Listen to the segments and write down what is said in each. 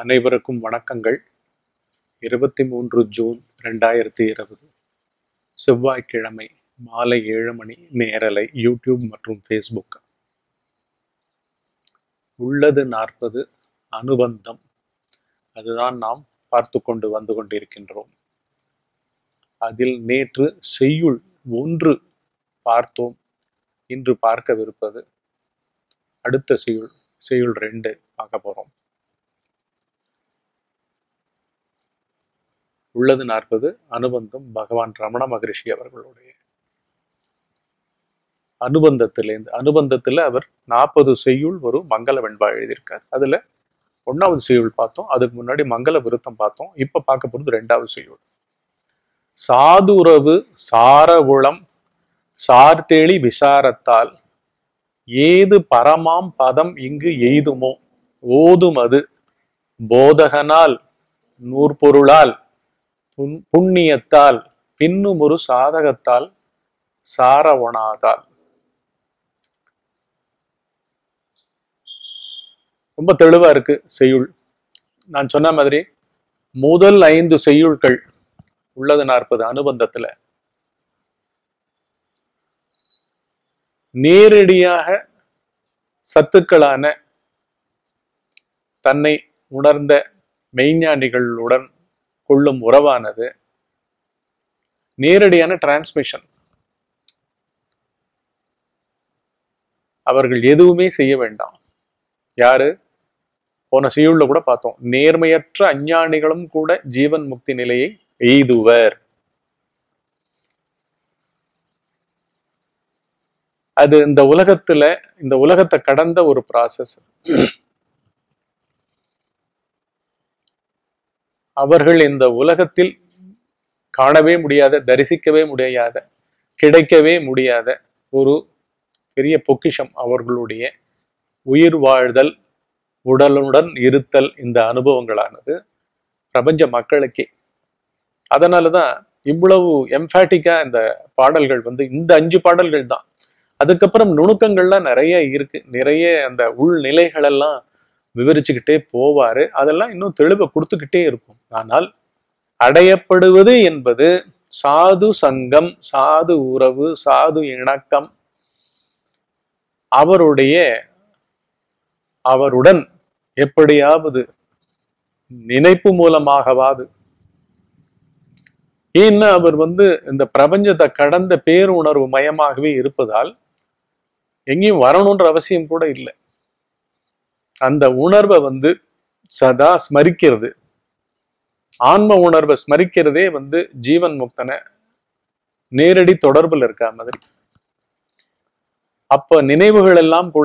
அனைவருக்கும் வணக்கங்கள் இருபத்தி மூன்று ஜூன் ரெண்டாயிரத்தி இருபது செவ்வாய்க்கிழமை மாலை ஏழு மணி நேரலை யூடியூப் மற்றும் ஃபேஸ்புக் உள்ளது நாற்பது அனுபந்தம் அதுதான் நாம் பார்த்து கொண்டு வந்து கொண்டிருக்கின்றோம் அதில் நேற்று செய்யுள் ஒன்று பார்த்தோம் இன்று பார்க்கவிருப்பது அடுத்த செய்யுள் செய்யுள் ரெண்டு பார்க்க போறோம் உள்ளது நாற்பது அனுபந்தம் பகவான் ரமண மகரிஷி அவர்களுடைய அனுபந்தத்திலேருந்து அனுபந்தத்துல அவர் நாற்பது செய்யுள் ஒரு மங்கள வெண்பா எழுதியிருக்கார் அதுல ஒன்னாவது செய்யுள் பார்த்தோம் அதுக்கு முன்னாடி மங்கள விருத்தம் பார்த்தோம் இப்ப பார்க்க போறது ரெண்டாவது செய்யுள் சாதுரவு சாரகுளம் சார்தேளி விசாரத்தால் ஏது பரமாம் பதம் இங்கு எய்துமோ ஓதும் அது போதகனால் நூற்பொருளால் புன் புண்ணியத்தால் பின்னும் ஒரு சாதகத்தால் சாரவணாதால் ரொம்ப தெளிவா இருக்கு செய்யுள் நான் சொன்ன மாதிரி முதல் ஐந்து செய்யுள்கள் உள்ளது நாற்பது அனுபந்தத்துல நேரடியாக சத்துக்களான தன்னை உணர்ந்த மெய்ஞானிகளுடன் கொள்ளும் உறவானது நேரடியான டிரான்ஸ்மிஷன் அவர்கள் எதுவுமே செய்ய வேண்டாம் யாரு போன செய்யுள்ள கூட பார்த்தோம் நேர்மையற்ற அஞ்ஞானிகளும் கூட ஜீவன் முக்தி நிலையை எய்துவர் அது இந்த உலகத்துல இந்த உலகத்தை கடந்த ஒரு ப்ராசஸ் அவர்கள் இந்த உலகத்தில் காணவே முடியாத தரிசிக்கவே முடியாத கிடைக்கவே முடியாத ஒரு பெரிய பொக்கிஷம் அவர்களுடைய உயிர் வாழ்தல் உடலுடன் இருத்தல் இந்த அனுபவங்களானது பிரபஞ்ச மக்களுக்கே அதனாலதான் இவ்வளவு எம்ஃபாட்டிக்கா இந்த பாடல்கள் வந்து இந்த அஞ்சு பாடல்கள் தான் அதுக்கப்புறம் நுணுக்கங்கள்லாம் நிறைய இருக்கு நிறைய அந்த உள்நிலைகள் எல்லாம் விவரிச்சுக்கிட்டே போவாரு அதெல்லாம் இன்னும் தெளிவை கொடுத்துக்கிட்டே இருக்கும் ஆனால் அடையப்படுவது என்பது சாது சங்கம் சாது உறவு சாது இணக்கம் அவருடைய அவருடன் எப்படியாவது நினைப்பு மூலமாகவாது ஏன்னா அவர் வந்து இந்த பிரபஞ்சத்தை கடந்த பேருணர்வு மயமாகவே இருப்பதால் எங்கேயும் வரணுன்ற அவசியம் கூட இல்லை அந்த உணர்வை வந்து சதா ஸ்மரிக்கிறது ஆன்ம உணர்வை ஸ்மரிக்கிறதே வந்து ஜீவன் முக்தனை நேரடி தொடர்புல இருக்கா மாதிரி அப்ப நினைவுகள் எல்லாம் கூட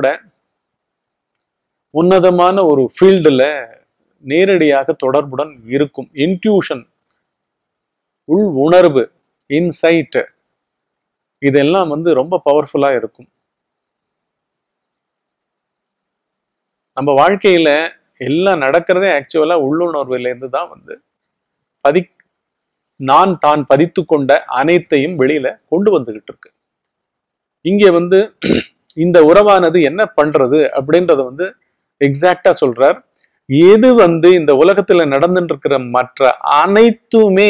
உன்னதமான ஒரு ஃபீல்டுல நேரடியாக தொடர்புடன் இருக்கும் இன்ட்யூஷன் உள் உணர்வு இன்சைட் இதெல்லாம் வந்து ரொம்ப பவர்ஃபுல்லா இருக்கும் நம்ம வாழ்க்கையில எல்லாம் நடக்கிறதே ஆக்சுவலா உள்ளுணர்வுல இருந்து தான் வந்து பதி நான் தான் பதித்து கொண்ட அனைத்தையும் வெளியில கொண்டு வந்துகிட்டு இருக்கு இங்க வந்து இந்த உறவானது என்ன பண்றது அப்படின்றத வந்து எக்ஸாக்டா சொல்றார் எது வந்து இந்த உலகத்துல நடந்துட்டு இருக்கிற மற்ற அனைத்துமே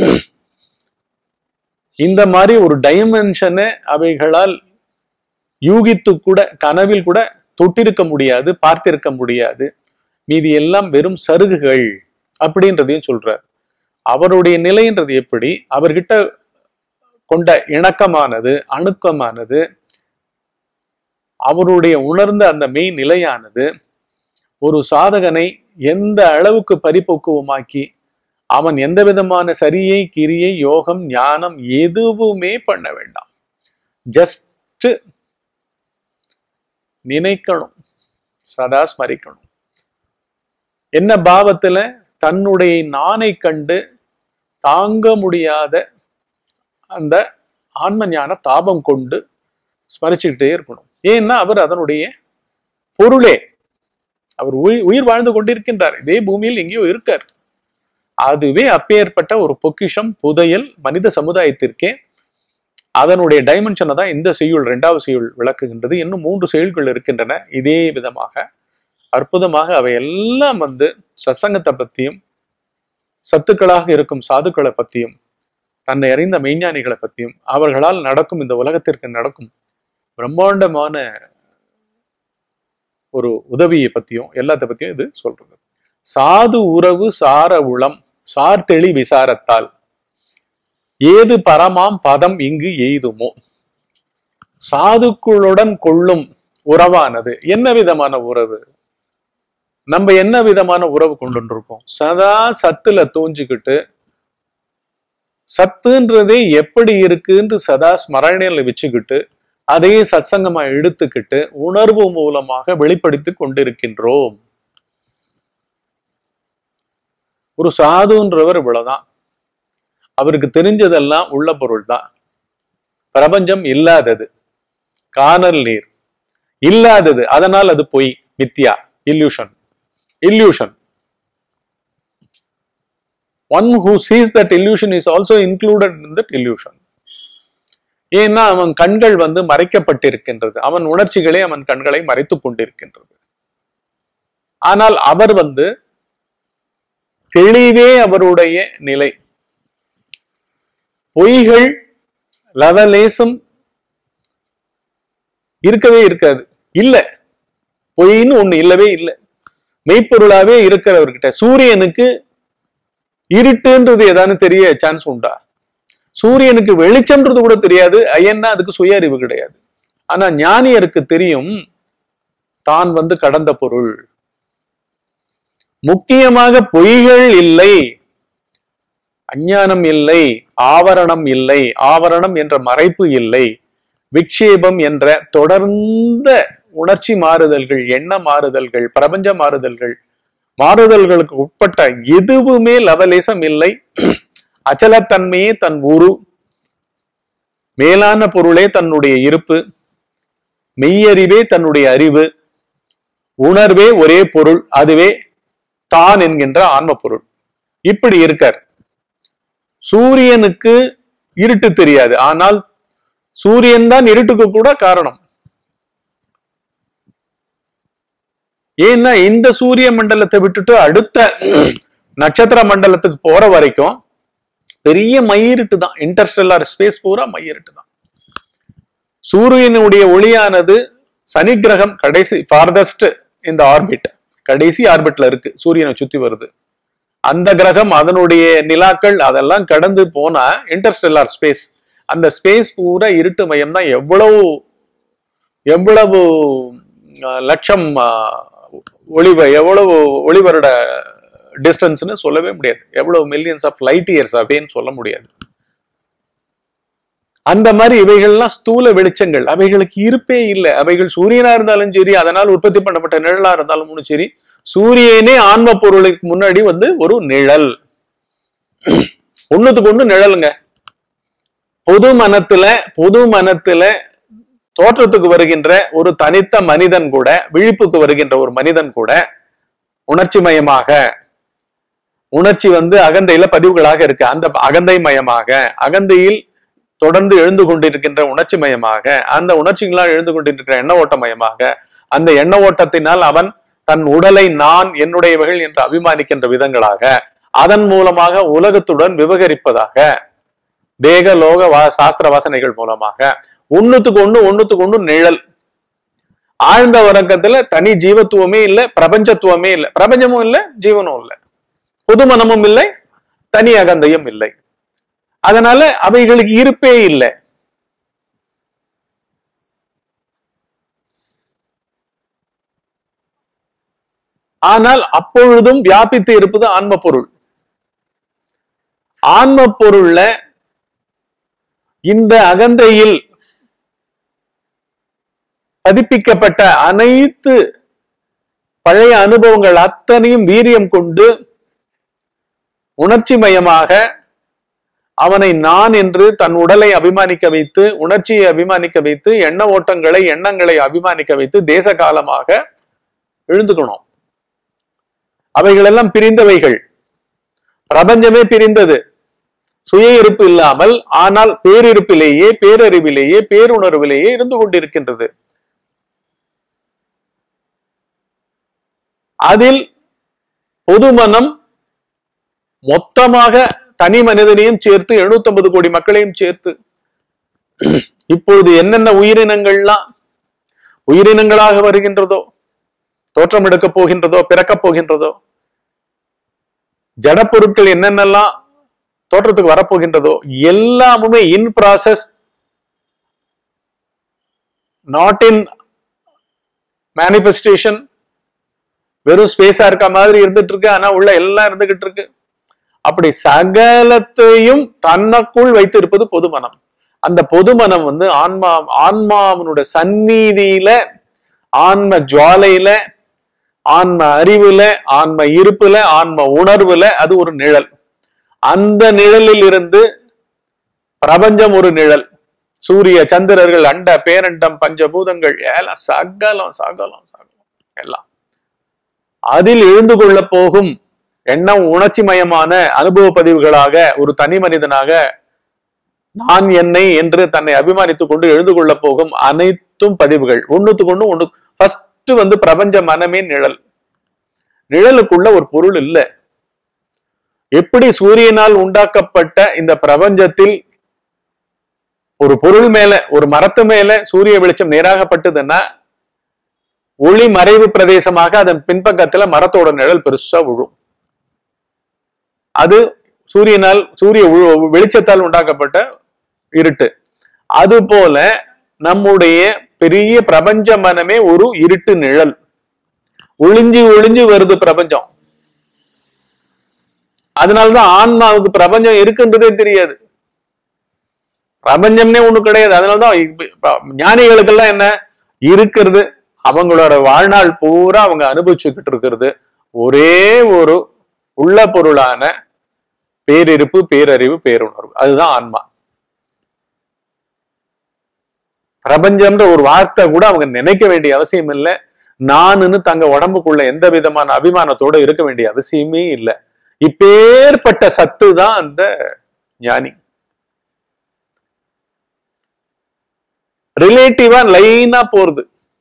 இந்த மாதிரி ஒரு டைமென்ஷனை அவைகளால் யூகித்து கூட கனவில் கூட தொட்டிருக்க முடியாது பார்த்திருக்க முடியாது மீதி எல்லாம் வெறும் சருகுகள் அப்படின்றதையும் சொல்றார் அவருடைய நிலைன்றது எப்படி அவர்கிட்ட கொண்ட இணக்கமானது அணுக்கமானது அவருடைய உணர்ந்த அந்த மெய் நிலையானது ஒரு சாதகனை எந்த அளவுக்கு பரிபக்குவமாக்கி அவன் எந்த விதமான சரியை கிரியை யோகம் ஞானம் எதுவுமே பண்ண வேண்டாம் ஜஸ்ட் நினைக்கணும் சதா ஸ்மரிக்கணும் என்ன பாவத்துல தன்னுடைய நானை கண்டு தாங்க முடியாத அந்த ஆன்ம ஞான தாபம் கொண்டு ஸ்மரிச்சுக்கிட்டே இருக்கணும் ஏன்னா அவர் அதனுடைய பொருளே அவர் உயிர் உயிர் வாழ்ந்து கொண்டிருக்கின்றார் இதே பூமியில் எங்கேயோ இருக்கார் அதுவே அப்பேற்பட்ட ஒரு பொக்கிஷம் புதையல் மனித சமுதாயத்திற்கே அதனுடைய டைமென்ஷனை தான் இந்த செய்யுள் இரண்டாவது செய்யுள் விளக்குகின்றது இன்னும் மூன்று செயல்கள் இருக்கின்றன இதே விதமாக அற்புதமாக அவை எல்லாம் வந்து சத்சங்கத்தை பத்தியும் சத்துக்களாக இருக்கும் சாதுக்களை பத்தியும் தன்னை அறிந்த மெய்ஞானிகளை பத்தியும் அவர்களால் நடக்கும் இந்த உலகத்திற்கு நடக்கும் பிரம்மாண்டமான ஒரு உதவியை பத்தியும் எல்லாத்த பத்தியும் இது சொல்றது சாது உறவு சார உளம் சார்தெளி விசாரத்தால் ஏது பரமாம் பதம் இங்கு எய்துமோ சாதுக்களுடன் கொள்ளும் உறவானது என்ன விதமான உறவு நம்ம என்ன விதமான உறவு கொண்டு இருக்கோம் சதா சத்துல தோஞ்சுக்கிட்டு சத்துன்றதே எப்படி இருக்குன்னு சதா ஸ்மரணையில வச்சுக்கிட்டு அதையே சத்சங்கமா எடுத்துக்கிட்டு உணர்வு மூலமாக வெளிப்படுத்தி கொண்டிருக்கின்றோம் ஒரு சாதுன்றவர் இவ்வளவுதான் அவருக்கு தெரிஞ்சதெல்லாம் உள்ள பொருள் தான் பிரபஞ்சம் இல்லாதது காணல் நீர் இல்லாதது அதனால் அது பொய் மித்யா illusion illusion one who sees that illusion is also included in that illusion ஏன்னா அவன் கண்கள் வந்து மறைக்கப்பட்டிருக்கின்றது அவன் உணர்ச்சிகளே அவன் கண்களை மறைத்துக் கொண்டிருக்கின்றது ஆனால் அவர் வந்து தெளிவே அவருடைய நிலை பொய்கள் லவலேசம் இருக்கவே இருக்காது இல்ல பொய்ன்னு ஒண்ணு இல்லவே இல்லை மெய்ப்பொருளாவே இருக்கிறவர்கிட்ட சூரியனுக்கு இருட்டுன்றது ஏதானு தெரிய சான்ஸ் உண்டா சூரியனுக்கு வெளிச்சம்ன்றது கூட தெரியாது ஏன்னா அதுக்கு சுய அறிவு கிடையாது ஆனா ஞானியருக்கு தெரியும் தான் வந்து கடந்த பொருள் முக்கியமாக பொய்கள் இல்லை அஞ்ஞானம் இல்லை ஆவரணம் இல்லை ஆவரணம் என்ற மறைப்பு இல்லை விக்ஷேபம் என்ற தொடர்ந்த உணர்ச்சி மாறுதல்கள் எண்ண மாறுதல்கள் பிரபஞ்ச மாறுதல்கள் மாறுதல்களுக்கு உட்பட்ட எதுவுமே லவலேசம் இல்லை அச்சலத்தன்மையே தன் உரு மேலான பொருளே தன்னுடைய இருப்பு மெய்யறிவே தன்னுடைய அறிவு உணர்வே ஒரே பொருள் அதுவே தான் என்கின்ற ஆன்ம பொருள் இப்படி இருக்கார் சூரியனுக்கு இருட்டு தெரியாது ஆனால் சூரியன் தான் இருட்டுக்கு கூட காரணம் ஏன்னா இந்த சூரிய மண்டலத்தை விட்டுட்டு அடுத்த நட்சத்திர மண்டலத்துக்கு போற வரைக்கும் பெரிய மையிருட்டு தான் இன்டர்ஸ்டெல்லார் ஸ்பேஸ் பூரா மையிருட்டு தான் சூரியனுடைய ஒளியானது சனி கிரகம் கடைசி ஃபார்தஸ்ட் இந்த ஆர்பிட் கடைசி ஆர்பிட்ல இருக்கு சூரியனை சுத்தி வருது அந்த கிரகம் அதனுடைய நிலாக்கள் அதெல்லாம் கடந்து போனா இன்டர்ஸ்டெல்லார் ஸ்பேஸ் அந்த ஸ்பேஸ் பூரா இருட்டு மையம் தான் எவ்வளவு எவ்வளவு அஹ், லட்சம் அஹ், ஒளிவ எவ்வளவு ஒளிவருட டிஸ்டன்ஸ்னு சொல்லவே முடியாது எவ்வளவு மில்லியன்ஸ் ஆஃப் லைட் இயர்ஸ் அப்படின்னு சொல்ல முடியாது அந்த மாதிரி இவைகள்லாம் ஸ்தூல வெளிச்சங்கள் அவைகளுக்கு இருப்பே இல்லை அவைகள் சூரியனா இருந்தாலும் சரி அதனால் உற்பத்தி பண்ணப்பட்ட நிழலா இருந்தாலும் சரி சூரியனே ஆன்ம பொருளுக்கு முன்னாடி வந்து ஒரு நிழல் ஒண்ணுத்துக்கு ஒண்ணு நிழலுங்க பொது மனத்துல பொது மனத்துல தோற்றத்துக்கு வருகின்ற ஒரு தனித்த மனிதன் கூட விழிப்புக்கு வருகின்ற ஒரு மனிதன் கூட உணர்ச்சி மயமாக உணர்ச்சி வந்து அகந்தையில பதிவுகளாக இருக்கு அந்த அகந்தை மயமாக அகந்தையில் தொடர்ந்து எழுந்து கொண்டிருக்கின்ற உணர்ச்சி மயமாக அந்த உணர்ச்சிகளால் எழுந்து கொண்டிருக்கிற எண்ண ஓட்ட மயமாக அந்த எண்ண ஓட்டத்தினால் அவன் தன் உடலை நான் என்னுடையவர்கள் என்று அபிமானிக்கின்ற விதங்களாக அதன் மூலமாக உலகத்துடன் விவகரிப்பதாக தேக லோக வா சாஸ்திர வாசனைகள் மூலமாக ஒண்ணுத்துக்கு ஒண்ணு ஒண்ணுத்துக்கு ஒண்ணு நிழல் ஆழ்ந்த உறக்கத்துல தனி ஜீவத்துவமே இல்லை பிரபஞ்சத்துவமே இல்லை பிரபஞ்சமும் இல்லை ஜீவனும் இல்லை புதுமனமும் இல்லை தனி அகந்தையும் இல்லை அதனால அவைகளுக்கு இருப்பே இல்லை ஆனால் அப்பொழுதும் வியாபித்து இருப்பது ஆன்ம பொருள் ஆன்ம பொருள்ல இந்த அகந்தையில் பதிப்பிக்கப்பட்ட அனைத்து பழைய அனுபவங்கள் அத்தனையும் வீரியம் கொண்டு உணர்ச்சி மயமாக அவனை நான் என்று தன் உடலை அபிமானிக்க வைத்து உணர்ச்சியை அபிமானிக்க வைத்து எண்ண ஓட்டங்களை எண்ணங்களை அபிமானிக்க வைத்து தேச காலமாக எழுந்துக்கணும் அவைகளெல்லாம் பிரிந்தவைகள் பிரபஞ்சமே பிரிந்தது சுய இருப்பு இல்லாமல் ஆனால் பேரிருப்பிலேயே பேரறிவிலேயே பேருணர்விலேயே இருந்து கொண்டிருக்கின்றது அதில் பொது மனம் மொத்தமாக தனி மனிதனையும் சேர்த்து 750 கோடி மக்களையும் சேர்த்து இப்பொழுது என்னென்ன உயிரினங்கள்லாம் உயிரினங்களாக வருகின்றதோ தோற்றம் எடுக்கப் போகின்றதோ பிறக்கப் போகின்றதோ ஜடப்பொருட்கள் என்னென்னலாம் தோற்றத்துக்கு வரப்போகின்றதோ எல்லாமுமே in process not in manifestation வெறும் ஸ்பேஸா இருக்க மாதிரி இருந்துட்டு இருக்கு ஆனா உள்ள எல்லாம் இருந்துகிட்டு இருக்கு அப்படி சகலத்தையும் தன்னக்குள் வைத்திருப்பது பொது மனம் அந்த பொது மனம் வந்து ஆன்மா ஆன்மாவினுடைய சந்நிதியில ஆன்ம ஜுவாலையில ஆன்ம அறிவுல ஆன்ம இருப்புல ஆன்ம உணர்வுல அது ஒரு நிழல் அந்த நிழலில் இருந்து பிரபஞ்சம் ஒரு நிழல் சூரிய சந்திரர்கள் அண்ட பேரண்டம் பஞ்சபூதங்கள் எல்லாம் சகலம் சகலம் சகலம் எல்லாம் அதில் எழுந்து கொள்ள போகும் எண்ணம் உணர்ச்சி மயமான அனுபவ பதிவுகளாக ஒரு தனி மனிதனாக நான் என்னை என்று தன்னை அபிமானித்துக் கொண்டு எழுந்து கொள்ள போகும் அனைத்தும் பதிவுகள் ஒண்ணுத்துக்கு ஒண்ணு ஒண்ணு ஃபர்ஸ்ட் வந்து பிரபஞ்ச மனமே நிழல் நிழலுக்குள்ள ஒரு பொருள் இல்லை எப்படி சூரியனால் உண்டாக்கப்பட்ட இந்த பிரபஞ்சத்தில் ஒரு பொருள் மேல ஒரு மரத்து மேல சூரிய வெளிச்சம் நேராகப்பட்டதுன்னா ஒளி மறைவு பிரதேசமாக அதன் பின்பக்கத்துல மரத்தோட நிழல் பெருசா விழும் அது சூரியனால் சூரிய உ- வெளிச்சத்தால் உண்டாக்கப்பட்ட இருட்டு அது போல நம்முடைய பெரிய பிரபஞ்ச மனமே ஒரு இருட்டு நிழல் ஒளிஞ்சு ஒளிஞ்சு வருது பிரபஞ்சம் அதனாலதான் ஆன்மாவுக்கு பிரபஞ்சம் இருக்குன்றதே தெரியாது பிரபஞ்சம்னே ஒண்ணு கிடையாது அதனாலதான் இப்ப- இப்ப ஞானிகளுக்கெல்லாம் என்ன இருக்கிறது அவங்களோட வாழ்நாள் பூரா அவங்க அனுபவிச்சுக்கிட்டு இருக்கிறது ஒரே ஒரு உள்ள பொருளான பேரிருப்பு பேரறிவு பேருணர்வு அதுதான் ஆன்மா பிரபஞ்சம்ன்ற ஒரு வார்த்தை கூட அவங்க நினைக்க வேண்டிய அவசியம் இல்லை நானுன்னு தங்க உடம்புக்குள்ள எந்த விதமான அபிமானத்தோட இருக்க வேண்டிய அவசியமே இல்லை இப்பேற்பட்ட சத்து தான் அந்த ஞானி ரிலேட்டிவா லைனா போறது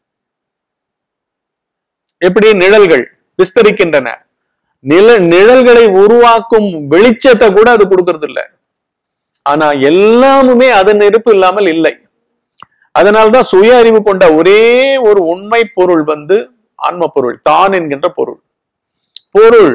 எப்படி நிழல்கள் விஸ்தரிக்கின்றன நிழ நிழல்களை உருவாக்கும் வெளிச்சத்தை கூட அது கொடுக்கறது இல்ல ஆனா எல்லாமுமே அதன் நெருப்பு இல்லாமல் இல்லை அதனால்தான் சுய அறிவு கொண்ட ஒரே ஒரு உண்மை பொருள் வந்து ஆன்ம பொருள் தான் என்கின்ற பொருள் பொருள்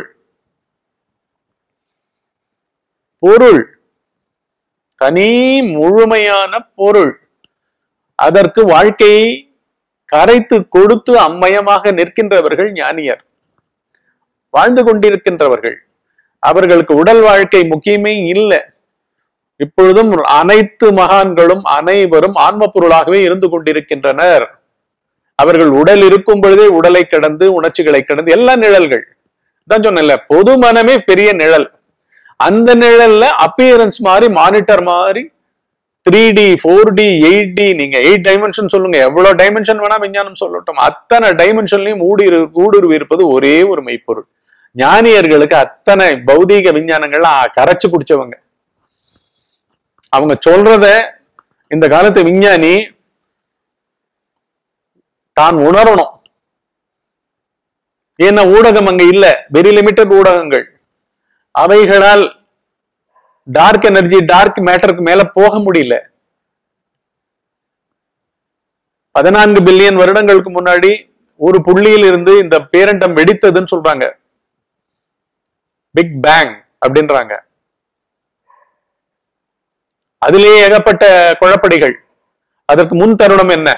பொருள் தனி முழுமையான பொருள் அதற்கு வாழ்க்கையை கரைத்து கொடுத்து அம்மயமாக நிற்கின்றவர்கள் ஞானியர் வாழ்ந்து கொண்டிருக்கின்றவர்கள் அவர்களுக்கு உடல் வாழ்க்கை முக்கியமே இல்லை இப்பொழுதும் அனைத்து மகான்களும் அனைவரும் ஆன்ம பொருளாகவே இருந்து கொண்டிருக்கின்றனர் அவர்கள் உடல் இருக்கும் பொழுதே உடலை கடந்து உணர்ச்சிகளை கடந்து எல்லா நிழல்கள் தான் சொன்னேன்ல பொது மனமே பெரிய நிழல் அந்த நிழல்ல அப்பியரன்ஸ் மாதிரி மானிட்டர் மாதிரி three D four D eight D நீங்க எயிட் டைமென்ஷன் சொல்லுங்க எவ்வளவு டைமென்ஷன் வேணா விஞ்ஞானம் சொல்லட்டும் அத்தனை டைமென்ஷன்லயும் ஊடி ஊடுருவி இருப்பது ஒரே ஒரு மெய்ப்பொருள் ஞானியர்களுக்கு அத்தனை பௌதீக விஞ்ஞானங்கள்லாம் கரைச்சு குடிச்சவங்க அவங்க சொல்றத இந்த காலத்து விஞ்ஞானி தான் உணரணும் ஏன்னா ஊடகம் அங்க இல்ல வெரி லிமிட்டட் ஊடகங்கள் அவைகளால் டார்க் எனர்ஜி டார்க் மேட்டருக்கு மேல போக முடியல பதினான்கு பில்லியன் வருடங்களுக்கு முன்னாடி ஒரு புள்ளியில் இருந்து இந்த பேரண்டம் வெடித்ததுன்னு சொல்றாங்க பிக் பேங் அப்படின்றாங்க அதிலேயே ஏகப்பட்ட குழப்படிகள் அதற்கு முன் தருணம் என்ன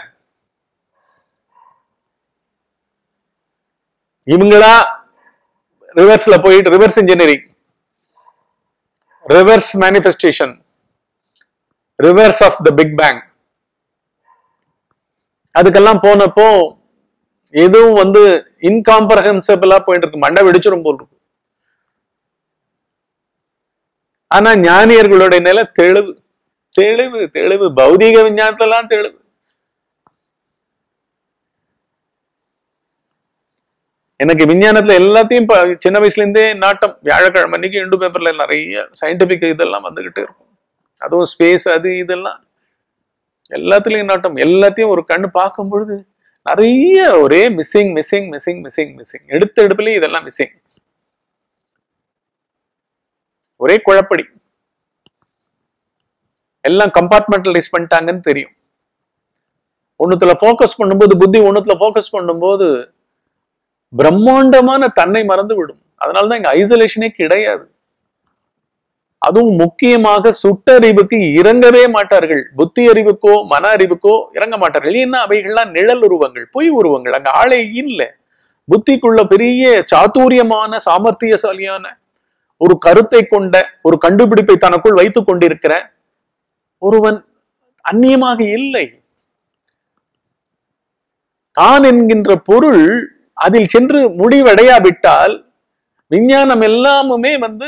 இவங்களா ரிவர்ஸ்ல போயிட்டு reverse engineering reverse manifestation reverse of the big bang அதுக்கெல்லாம் போனப்போ எதுவும் வந்து இன்காம்ப்ரஹென்சிபிளா போயிட்டு இருக்கு மண்டை வெடிச்சிரும் போல் இருக்கு ஆனா ஞானியர்களுடைய நிலை தெளிவு தெளிவு தெளிவு பௌதீக விஞ்ஞானத்தெல்லாம் தெளிவு எனக்கு விஞ்ஞானத்துல எல்லாத்தையும் இப்ப சின்ன வயசுல இருந்தே நாட்டம் வியாழக்கிழமை அன்னைக்கு இண்டு பேப்பர்ல நிறைய சயின்டிபிக் இதெல்லாம் வந்துகிட்டே இருக்கும் அதுவும் ஸ்பேஸ் அது இதெல்லாம் எல்லாத்துலயும் நாட்டம் எல்லாத்தையும் ஒரு கண்ணு பார்க்கும் பொழுது நிறைய ஒரே missing missing missing missing missing எடுத்த எடுப்புலயும் இதெல்லாம் மிஸ்ஸிங் ஒரே குழப்படி எல்லாம் கம்பார்ட்மெண்டலைஸ் பண்ணிட்டாங்கன்னு தெரியும் ஒண்ணுத்துல ஃபோக்கஸ் பண்ணும்போது புத்தி ஒண்ணுத்துல ஃபோக்கஸ் பண்ணும்போது பிரம்மாண்டமான தன்னை மறந்து விடும் அதனாலதான் இங்க ஐசோலேஷனே கிடையாது அதுவும் முக்கியமாக சுட்டறிவுக்கு இறங்கவே மாட்டார்கள் புத்தி அறிவுக்கோ மன அறிவுக்கோ இறங்க மாட்டார்கள் ஏன்னா அவைகள்லாம் நிழல் உருவங்கள் பொய் உருவங்கள் அங்க ஆளே இல்லை புத்திக்குள்ள பெரிய சாதுரியமான சாமர்த்தியசாலியான ஒரு கருத்தை கொண்ட ஒரு கண்டுபிடிப்பை தனக்குள் வைத்துக் கொண்டிருக்கிற ஒருவன் அந்நியமாக இல்லை தான் என்கின்ற பொருள் அதில் சென்று முடிவடையாவிட்டால் விஞ்ஞானம் எல்லாமுமே வந்து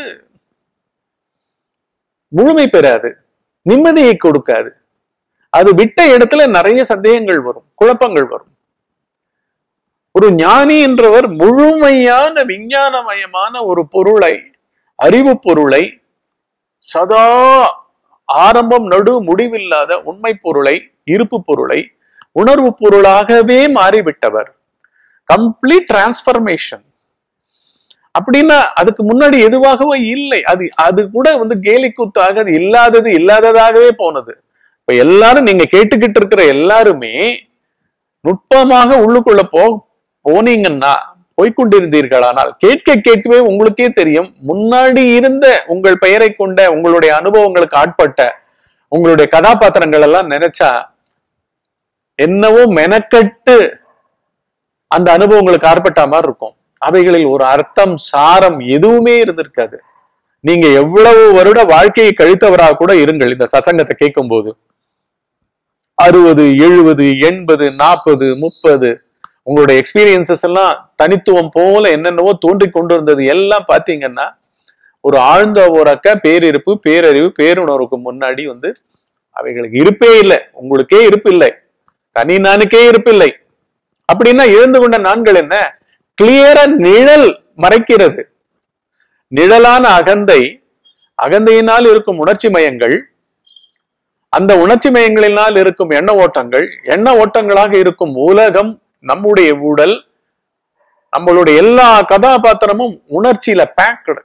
முழுமை பெறாது நிம்மதியை கொடுக்காது அது விட்ட இடத்துல நிறைய சந்தேகங்கள் வரும் குழப்பங்கள் வரும் ஒரு ஞானி என்றவர் முழுமையான விஞ்ஞானமயமான ஒரு பொருளை அறிவு பொருளை சதா ஆரம்பம் நடு முடிவில்லாத உண்மை பொருளை இருப்பு பொருளை உணர்வு பொருளாகவே மாறிவிட்டவர் கம்ப்ளீட் டிரான்ஸ்பர்மேஷன் அப்படின்னா அதுக்கு முன்னாடி எதுவாகவே இல்லை அது அது கூட வந்து கேலி கூத்தாக அது இல்லாதது இல்லாததாகவே போனது இப்ப எல்லாரும் நீங்க கேட்டுக்கிட்டு இருக்கிற எல்லாருமே நுட்பமாக உள்ளுக்குள்ள போ போனீங்கன்னா போய்கொண்டிருந்தீர்களானால் கேட்க கேட்கவே உங்களுக்கே தெரியும் முன்னாடி இருந்த உங்கள் பெயரை கொண்ட உங்களுடைய அனுபவங்களுக்கு ஆட்பட்ட உங்களுடைய கதாபாத்திரங்கள் எல்லாம் நினைச்சா என்னவோ மெனக்கட்டு அந்த அனுபவங்களுக்கு ஆட்பட்ட மாதிரி இருக்கும் அவைகளில் ஒரு அர்த்தம் சாரம் எதுவுமே இருந்திருக்காது நீங்க எவ்வளவு வருட வாழ்க்கையை கழித்தவராக கூட இருங்கள் இந்த சசங்கத்தை கேட்கும் போது அறுபது எழுபது எண்பது நாற்பது முப்பது உங்களுடைய எக்ஸ்பீரியன்சஸ் எல்லாம் தனித்துவம் போல என்னென்னவோ தோன்றி கொண்டு இருந்தது எல்லாம் பாத்தீங்கன்னா ஒரு ஆழ்ந்த உறக்க பேரிருப்பு பேரறிவு பேருணர்வுக்கு முன்னாடி வந்து அவைகளுக்கு இருப்பே இல்லை உங்களுக்கே இருப்பு இல்லை தனி நானுக்கே இருப்பு இல்லை அப்படின்னா எழுந்து கொண்ட நான்கள் என்ன கிளியரா நிழல் மறைக்கிறது நிழலான அகந்தை அகந்தையினால் இருக்கும் உணர்ச்சி மயங்கள் அந்த உணர்ச்சி மயங்களினால் இருக்கும் எண்ண ஓட்டங்கள் எண்ண ஓட்டங்களாக இருக்கும் உலகம் நம்முடைய உடல் நம்மளுடைய எல்லா கதாபாத்திரமும் உணர்ச்சியில பேக்கடு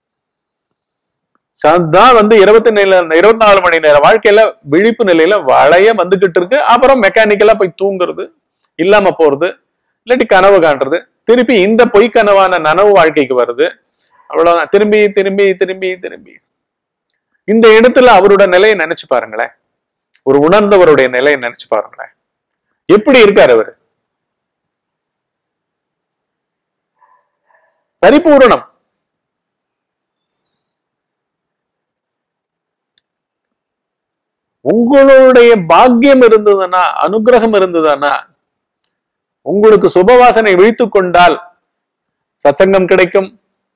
சதான் வந்து இருபத்தி நில இருபத்தி நாலு மணி நேர வாழ்க்கையில விழிப்பு நிலையில வளைய வந்துகிட்டு இருக்கு அப்புறம் மெக்கானிக்கலா போய் தூங்குறது இல்லாம போறது இல்லாட்டி கனவு காண்றது திருப்பி இந்த பொய் கனவான நனவு வாழ்க்கைக்கு வருது அவ்வளவுதான் திரும்பி திரும்பி திரும்பி திரும்பி இந்த இடத்துல அவரோட நிலையை நினைச்சு பாருங்களேன் ஒரு உணர்ந்தவருடைய நிலையை நினைச்சு பாருங்களேன் எப்படி இருக்காரு அவரு பரிபூரணம் உங்களுடைய பாக்கியம் இருந்ததுன்னா அனுகிரகம் இருந்ததுன்னா உங்களுக்கு சுபவாசனை விழித்து கொண்டால் சத்சங்கம் கிடைக்கும்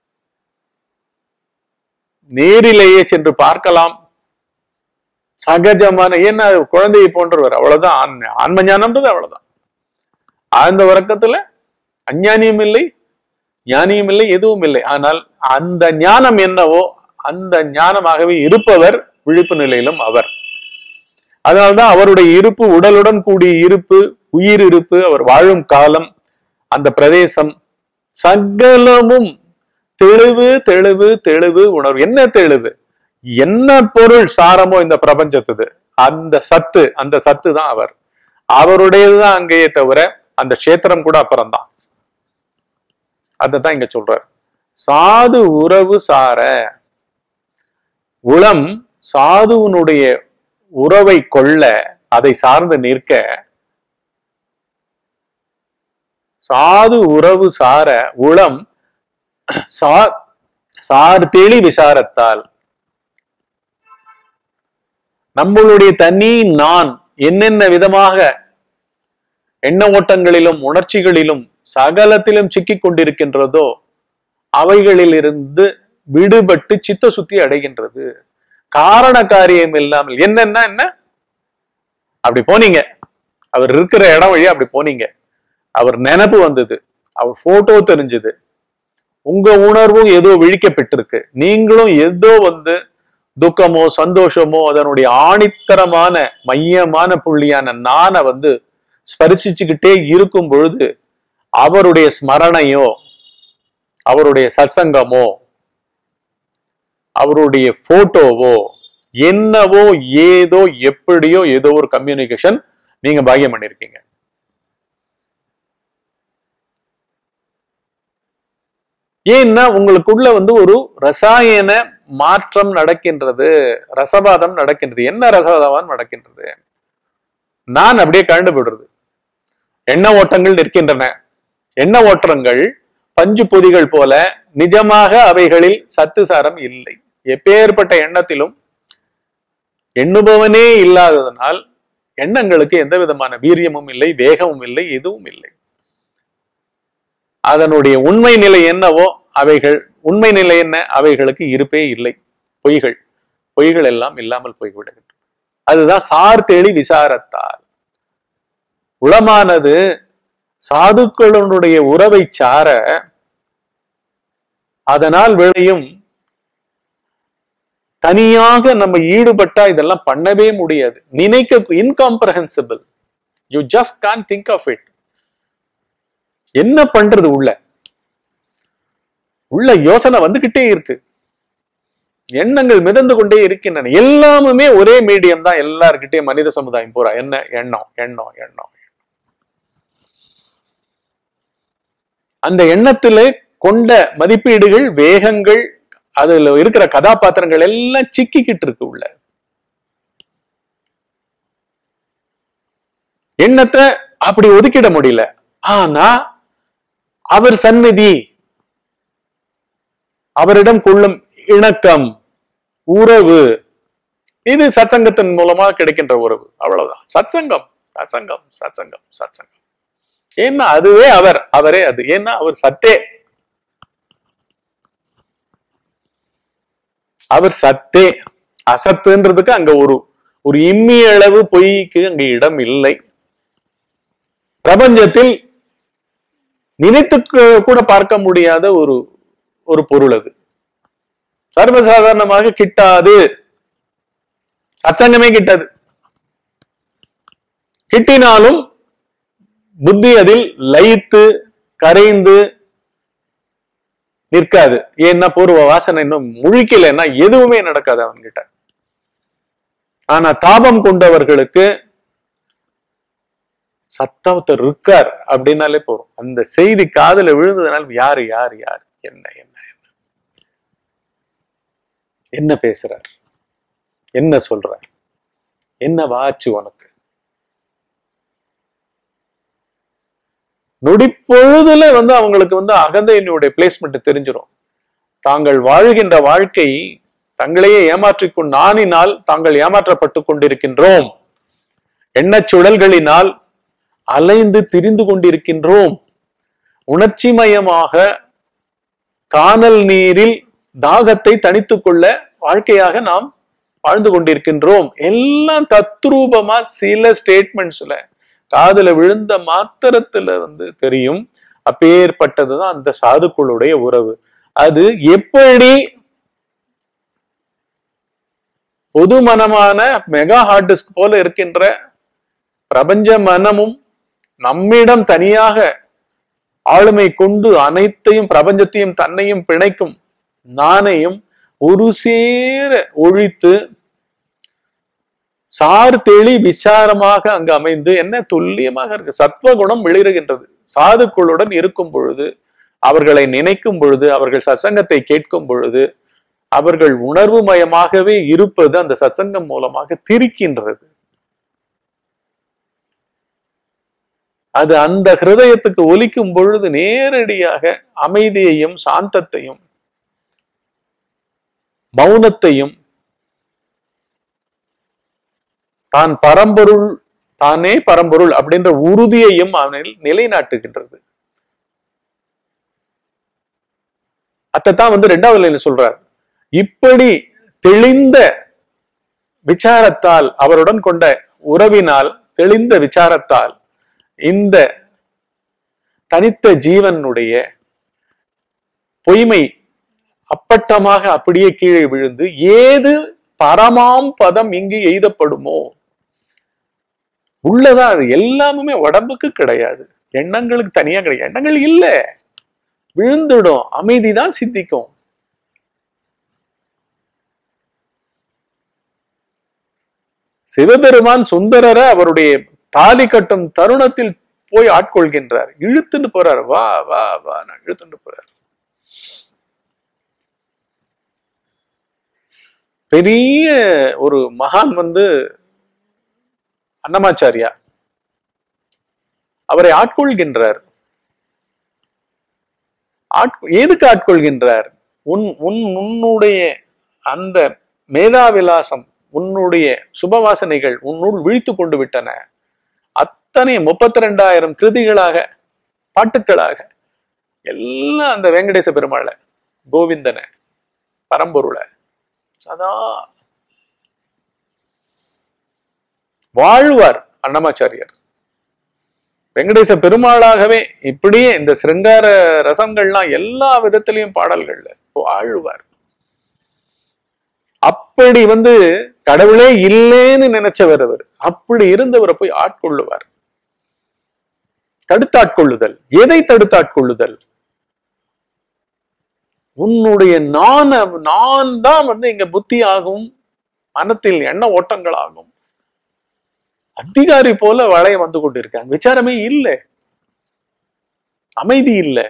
நேரிலேயே சென்று பார்க்கலாம் சகஜமான ஏன்னா குழந்தையை போன்றவர் அவ்வளவுதான் ஆன்ம ஆன்ம ஞானம்ன்றது அவ்வளவுதான் ஆழ்ந்த உறக்கத்துல அஞ்ஞானியும் இல்லை ஞானியும் இல்லை எதுவும் இல்லை ஆனால் அந்த ஞானம் என்னவோ அந்த ஞானமாகவே இருப்பவர் விழிப்பு நிலையிலும் அவர் அதனால்தான் அவருடைய இருப்பு உடலுடன் கூடிய இருப்பு உயிர் இருப்பு அவர் வாழும் காலம் அந்த பிரதேசம் சகலமும் தெளிவு தெளிவு தெளிவு உணர்வு என்ன தெளிவு என்ன பொருள் சாரமோ இந்த பிரபஞ்சத்துது அந்த சத்து அந்த சத்து தான் அவர் அவருடையதுதான் அங்கேயே தவிர அந்த கஷேத்திரம் கூட அப்புறம்தான் அததான் இங்க சொல்றார் சாது உறவு சார உளம் சாதுவனுடைய உறவை கொள்ள அதை சார்ந்து நிற்க சாது உறவு சார உளம் சார் சார் தெளி விசாரத்தால் நம்மளுடைய தனி நான் என்னென்ன விதமாக எண்ண ஓட்டங்களிலும் உணர்ச்சிகளிலும் சகலத்திலும் சிக்கிக் கொண்டிருக்கின்றதோ அவைகளிலிருந்து விடுபட்டு சித்த சுத்தி அடைகின்றது காரண காரியம் இல்லாமல் என்னன்னா என்ன அப்படி போனீங்க அவர் இருக்கிற இடம் வழியா அப்படி போனீங்க அவர் நினப்பு வந்தது அவர் போட்டோ தெரிஞ்சது உங்க உணர்வும் ஏதோ விழிக்கப்பட்டிருக்கு நீங்களும் ஏதோ வந்து துக்கமோ சந்தோஷமோ அதனுடைய ஆணித்தரமான மையமான புள்ளியான நானை வந்து ஸ்பரிசிச்சுக்கிட்டே இருக்கும் பொழுது அவருடைய ஸ்மரணையோ அவருடைய சத்சங்கமோ அவருடைய போட்டோவோ என்னவோ ஏதோ எப்படியோ ஏதோ ஒரு கம்யூனிகேஷன் நீங்க பாக்கியம் பண்ணிருக்கீங்க ஏன்னா உங்களுக்குள்ள வந்து ஒரு ரசாயன மாற்றம் நடக்கின்றது ரசவாதம் நடக்கின்றது என்ன ரசவாதம் நடக்கின்றது நான் அப்படியே கழண்டு போடுறது எண்ண ஓட்டங்கள் நிற்கின்றன எண்ண ஓட்டங்கள் பஞ்சு பொதிகள் போல நிஜமாக அவைகளில் சத்து சாரம் இல்லை எப்பேற்பட்ட எண்ணத்திலும் எண்ணுபவனே இல்லாததனால் எண்ணங்களுக்கு எந்த விதமான வீரியமும் இல்லை வேகமும் இல்லை எதுவும் இல்லை அதனுடைய உண்மை நிலை என்னவோ அவைகள் உண்மை நிலை என்ன அவைகளுக்கு இருப்பே இல்லை பொய்கள் பொய்கள் எல்லாம் இல்லாமல் போய்விடுகின்றன அதுதான் சார்தேளி விசாரத்தால் உளமானது சாதுக்களுடைய உறவை சார அதனால் விளையும் தனியாக நம்ம ஈடுபட்டா இதெல்லாம் பண்ணவே முடியாது நினைக்க incomprehensible you just can't think of it என்ன பண்றது உள்ள உள்ள யோசனை வந்துகிட்டே இருக்கு எண்ணங்கள் மிதந்து கொண்டே இருக்கின்றன எல்லாமுமே ஒரே மீடியம் தான் எல்லார்கிட்டயும் மனித சமுதாயம் பூரா என்ன எண்ணம் எண்ணம் எண்ணம் அந்த எண்ணத்திலே கொண்ட மதிப்பீடுகள் வேகங்கள் அதுல இருக்கிற கதாபாத்திரங்கள் எல்லாம் சிக்கிக்கிட்டு இருக்கு உள்ள எண்ணத்தை அப்படி ஒதுக்கிட முடியல ஆனா அவர் சந்நிதி அவரிடம் கொள்ளும் இணக்கம் உறவு இது சத்சங்கத்தின் மூலமா கிடைக்கின்ற உறவு அவ்வளவுதான் சத்சங்கம் சத்சங்கம் சத்சங்கம் சத்சங்கம் ஏன்னா அதுவே அவர் அவரே அது ஏன்னா அவர் சத்தே அவர் சத்தே அசத்துன்றதுக்கு அங்க ஒரு ஒரு இம்மி அளவு பொய்க்கு அங்க இடம் இல்லை பிரபஞ்சத்தில் நினைத்து கூட பார்க்க முடியாத ஒரு ஒரு பொருள் அது சர்வசாதாரணமாக கிட்டாது சச்சங்கமே கிட்டாது கிட்டினாலும் புத்தி அதில் லயித்து கரைந்து நிற்காது ஏன்னா பூர்வ வாசனை இன்னும் முழிக்கலைன்னா எதுவுமே நடக்காது அவன்கிட்ட ஆனா தாபம் கொண்டவர்களுக்கு சத்தவத்தர் இருக்கார் அப்படின்னாலே போறோம் அந்த செய்தி காதுல விழுந்ததுனால யாரு யாரு யாரு என்ன என்ன என்ன என்ன பேசுறார் என்ன சொல்றார் என்ன வாச்சு உனக்கு நொடிப்பொழுதுல வந்து அவங்களுக்கு வந்து அகந்தையினுடைய பிளேஸ்மெண்ட் தெரிஞ்சிடும் தாங்கள் வாழ்கின்ற வாழ்க்கை தங்களையே ஏமாற்றிக்கொண்டு நானினால் தாங்கள் ஏமாற்றப்பட்டு கொண்டிருக்கின்றோம் எண்ணச் சுழல்களினால் அலைந்து திரிந்து கொண்டிருக்கின்றோம் உணர்ச்சிமயமாக காணல் நீரில் தாகத்தை தணித்துக் கொள்ள வாழ்க்கையாக நாம் வாழ்ந்து கொண்டிருக்கின்றோம் எல்லாம் தத்ரூபமா சில ஸ்டேட்மெண்ட்ஸ்ல காதுல விழுந்த மாத்திரத்துல வந்து தெரியும் அப்பேற்பட்டதுதான் அந்த சாதுக்களுடைய உறவு அது எப்படி பொது மனமான மெகா ஹார்ட் டிஸ்க் போல இருக்கின்ற பிரபஞ்ச மனமும் நம்மிடம் தனியாக ஆளுமை கொண்டு அனைத்தையும் பிரபஞ்சத்தையும் தன்னையும் பிணைக்கும் நானையும் ஒரு சேர ஒழித்து சார் தெளி விசாரமாக அங்கு அமைந்து என்ன துல்லியமாக இருக்கு சத்வகுணம் விளிருகின்றது சாதுக்களுடன் இருக்கும் பொழுது அவர்களை நினைக்கும் பொழுது அவர்கள் சத்சங்கத்தை கேட்கும் பொழுது அவர்கள் உணர்வு மயமாகவே இருப்பது அந்த சத்சங்கம் மூலமாக திரிக்கின்றது அது அந்த ஹிருதயத்துக்கு ஒலிக்கும் பொழுது நேரடியாக அமைதியையும் சாந்தத்தையும் மௌனத்தையும் தான் பரம்பொருள் தானே பரம்பொருள் அப்படின்ற உறுதியையும் அவனில் நிலைநாட்டுகின்றது அதைத்தான் வந்து ரெண்டாவது லைன்ல சொல்றார் இப்படி தெளிந்த விசாரத்தால் அவருடன் கொண்ட உறவினால் தெளிந்த விசாரத்தால் இந்த தனித்த ஜீவனுடைய பொய்மை அப்பட்டமாக அப்படியே கீழே விழுந்து ஏது பரமாம் பதம் இங்கு எய்தப்படுமோ உள்ளதான் அது எல்லாமுமே உடம்புக்கு கிடையாது எண்ணங்களுக்கு தனியா கிடையாது எண்ணங்கள் இல்ல விழுந்துடும் அமைதிதான் சித்திக்கும் சிவபெருமான் சுந்தரரை அவருடைய தாலி கட்டும் தருணத்தில் போய் ஆட்கொள்கின்றார் இழுத்துட்டு போறார் வா வா வா நான் இழுத்துட்டு போறார் பெரிய ஒரு மகான் வந்து அன்னமாச்சாரியா அவரை ஆட்கொள்கின்றார் ஆட்கொ- எதுக்கு ஆட்கொள்கின்றார் உன் உன் உன்னுடைய அந்த மேதாவிலாசம் உன்னுடைய சுபவாசனைகள் உன்னுள் விழித்து கொண்டு விட்டன அத்தனை முப்பத்தி ரெண்டாயிரம் கிருதிகளாக பாட்டுக்களாக எல்லாம் அந்த வெங்கடேச பெருமாளை கோவிந்தனை பரம்பொருளை சதா வாழ்வார் அன்னமாச்சாரியார் வெங்கடேச பெருமாளாகவே இப்படியே இந்த சிருங்கார ரசங்கள்லாம் எல்லா விதத்திலையும் பாடல்கள்ல வாழ்வார் அப்படி வந்து கடவுளே இல்லேன்னு நினைச்சவர் அவர் அப்படி இருந்தவரை போய் ஆட்கொள்ளுவார் தடுத்தாட்கொள்ளுதல் எதை தடுத்தாட்கொள்ளுதல் உன்னுடைய நான் நான் தான் வந்து இங்க புத்தி ஆகும் மனத்தில் எண்ண ஓட்டங்களாகும் அதிகாரி போல வளைய வந்து கொண்டிருக்காங்க விசாரமே இல்லை அமைதி இல்லை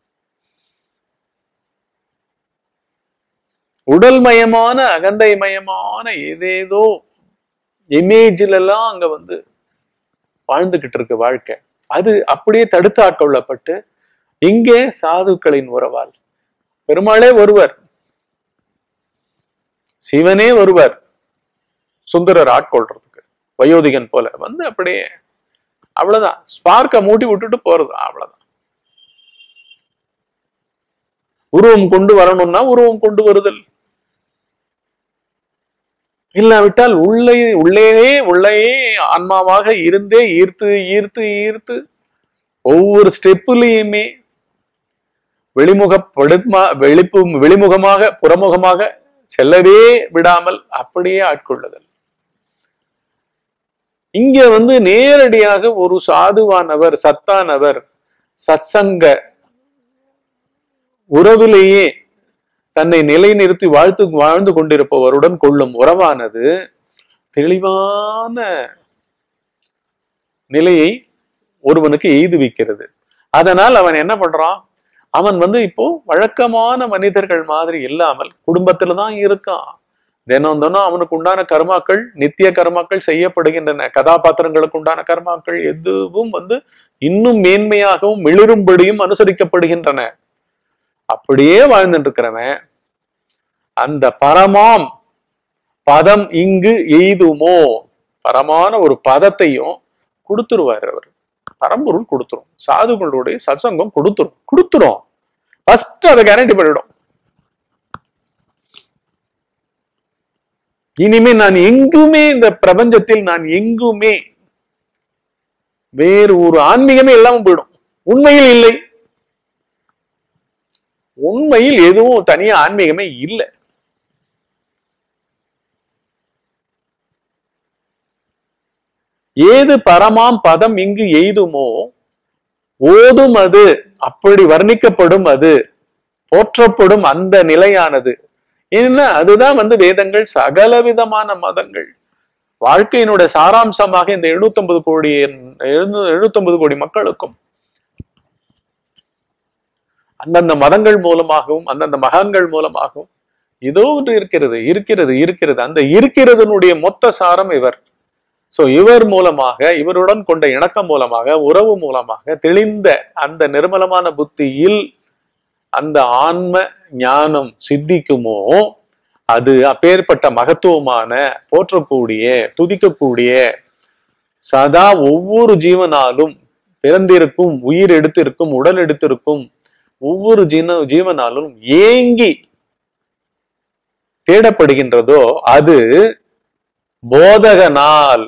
உடல் மயமான அகந்தை மயமான ஏதேதோ இமேஜ்ல எல்லாம் அங்க வந்து வாழ்ந்துகிட்டு இருக்கு வாழ்க்கை அது அப்படியே தடுத்து ஆட்கொள்ளப்பட்டு இங்கே சாதுக்களின் உறவால் பெருமாளே ஒருவர் சிவனே ஒருவர் சுந்தரர் ஆட்கொள்றதுக்கு வயோதிகன் போல வந்து அப்படியே அவ்வளவுதான் ஸ்பார்க்க மூட்டி விட்டுட்டு போறது அவ்வளவுதான் உருவம் கொண்டு வரணும்னா உருவம் கொண்டு வருதல் இல்லாவிட்டால் உள்ளே உள்ளேயே உள்ளேயே ஆன்மாவாக இருந்தே ஈர்த்து ஈர்த்து ஈர்த்து ஒவ்வொரு ஸ்டெப்புலையுமே வெளிமுகப்படுமா வெளிப்பு வெளிமுகமாக புறமுகமாக செல்லவே விடாமல் அப்படியே ஆட்கொள்ளுதல் இங்க வந்து நேரடியாக ஒரு சாதுவானவர் சத்தானவர் சத்சங்க உறவிலேயே தன்னை நிலைநிறுத்தி வாழ்த்து வாழ்ந்து கொண்டிருப்பவருடன் கொள்ளும் உறவானது தெளிவான நிலையை ஒருவனுக்கு எய்துவிக்கிறது அதனால் அவன் என்ன பண்றான் அவன் வந்து இப்போ வழக்கமான மனிதர்கள் மாதிரி இல்லாமல் குடும்பத்துல தான் இருக்கான் தினம் தினம் அவனுக்கு உண்டான கர்மாக்கள் நித்திய கர்மாக்கள் செய்யப்படுகின்றன கதாபாத்திரங்களுக்கு உண்டான கர்மாக்கள் எதுவும் வந்து இன்னும் மேன்மையாகவும் மிளிரும்படியும் அனுசரிக்கப்படுகின்றன அப்படியே வாழ்ந்துட்டு இருக்கிறவன் அந்த பரமாம் பதம் இங்கு எய்துமோ பரமான ஒரு பதத்தையும் கொடுத்துருவார் அவர் பரம்பொருள் கொடுத்துரும் சாதுகளுடைய சத்சங்கம் கொடுத்துரும் கொடுத்துரும் ஃபர்ஸ்ட் அதை கேரண்டி பண்ணிடும் இனிமே நான் எங்குமே இந்த பிரபஞ்சத்தில் நான் எங்குமே வேறு ஒரு ஆன்மீகமே இல்லாம போயிடும் உண்மையில் இல்லை உண்மையில் எதுவும் தனியா ஆன்மீகமே இல்லை ஏது பரமாம் பதம் இங்கு எய்துமோ ஓதும் அது அப்படி வர்ணிக்கப்படும் அது போற்றப்படும் அந்த நிலையானது ஏன்னா அதுதான் வந்து வேதங்கள் சகல விதமான மதங்கள் வாழ்க்கையினுடைய சாராம்சமாக இந்த 750 கோடி எழுநூத்தொன்பது கோடி மக்களுக்கும் அந்தந்த மதங்கள் மூலமாகவும் அந்தந்த மகான்கள் மூலமாகவும் ஏதோ ஒன்று இருக்கிறது இருக்கிறது இருக்கிறது அந்த இருக்கிறதனுடைய மொத்த சாரம் இவர் சோ இவர் மூலமாக இவருடன் கொண்ட இணக்கம் மூலமாக உறவு மூலமாக தெளிந்த அந்த நிர்மலமான புத்தியில் அந்த ஆன்ம ஞானம் சித்திக்குமோ அது அப்பேற்பட்ட மகத்துவமான போற்றக்கூடிய துதிக்கக்கூடிய சதா ஒவ்வொரு ஜீவனாலும் பிறந்திருக்கும் உயிர் எடுத்திருக்கும் உடல் எடுத்திருக்கும் ஒவ்வொரு ஜீன ஜீவனாலும் ஏங்கி தேடப்படுகின்றதோ அது போதகனால்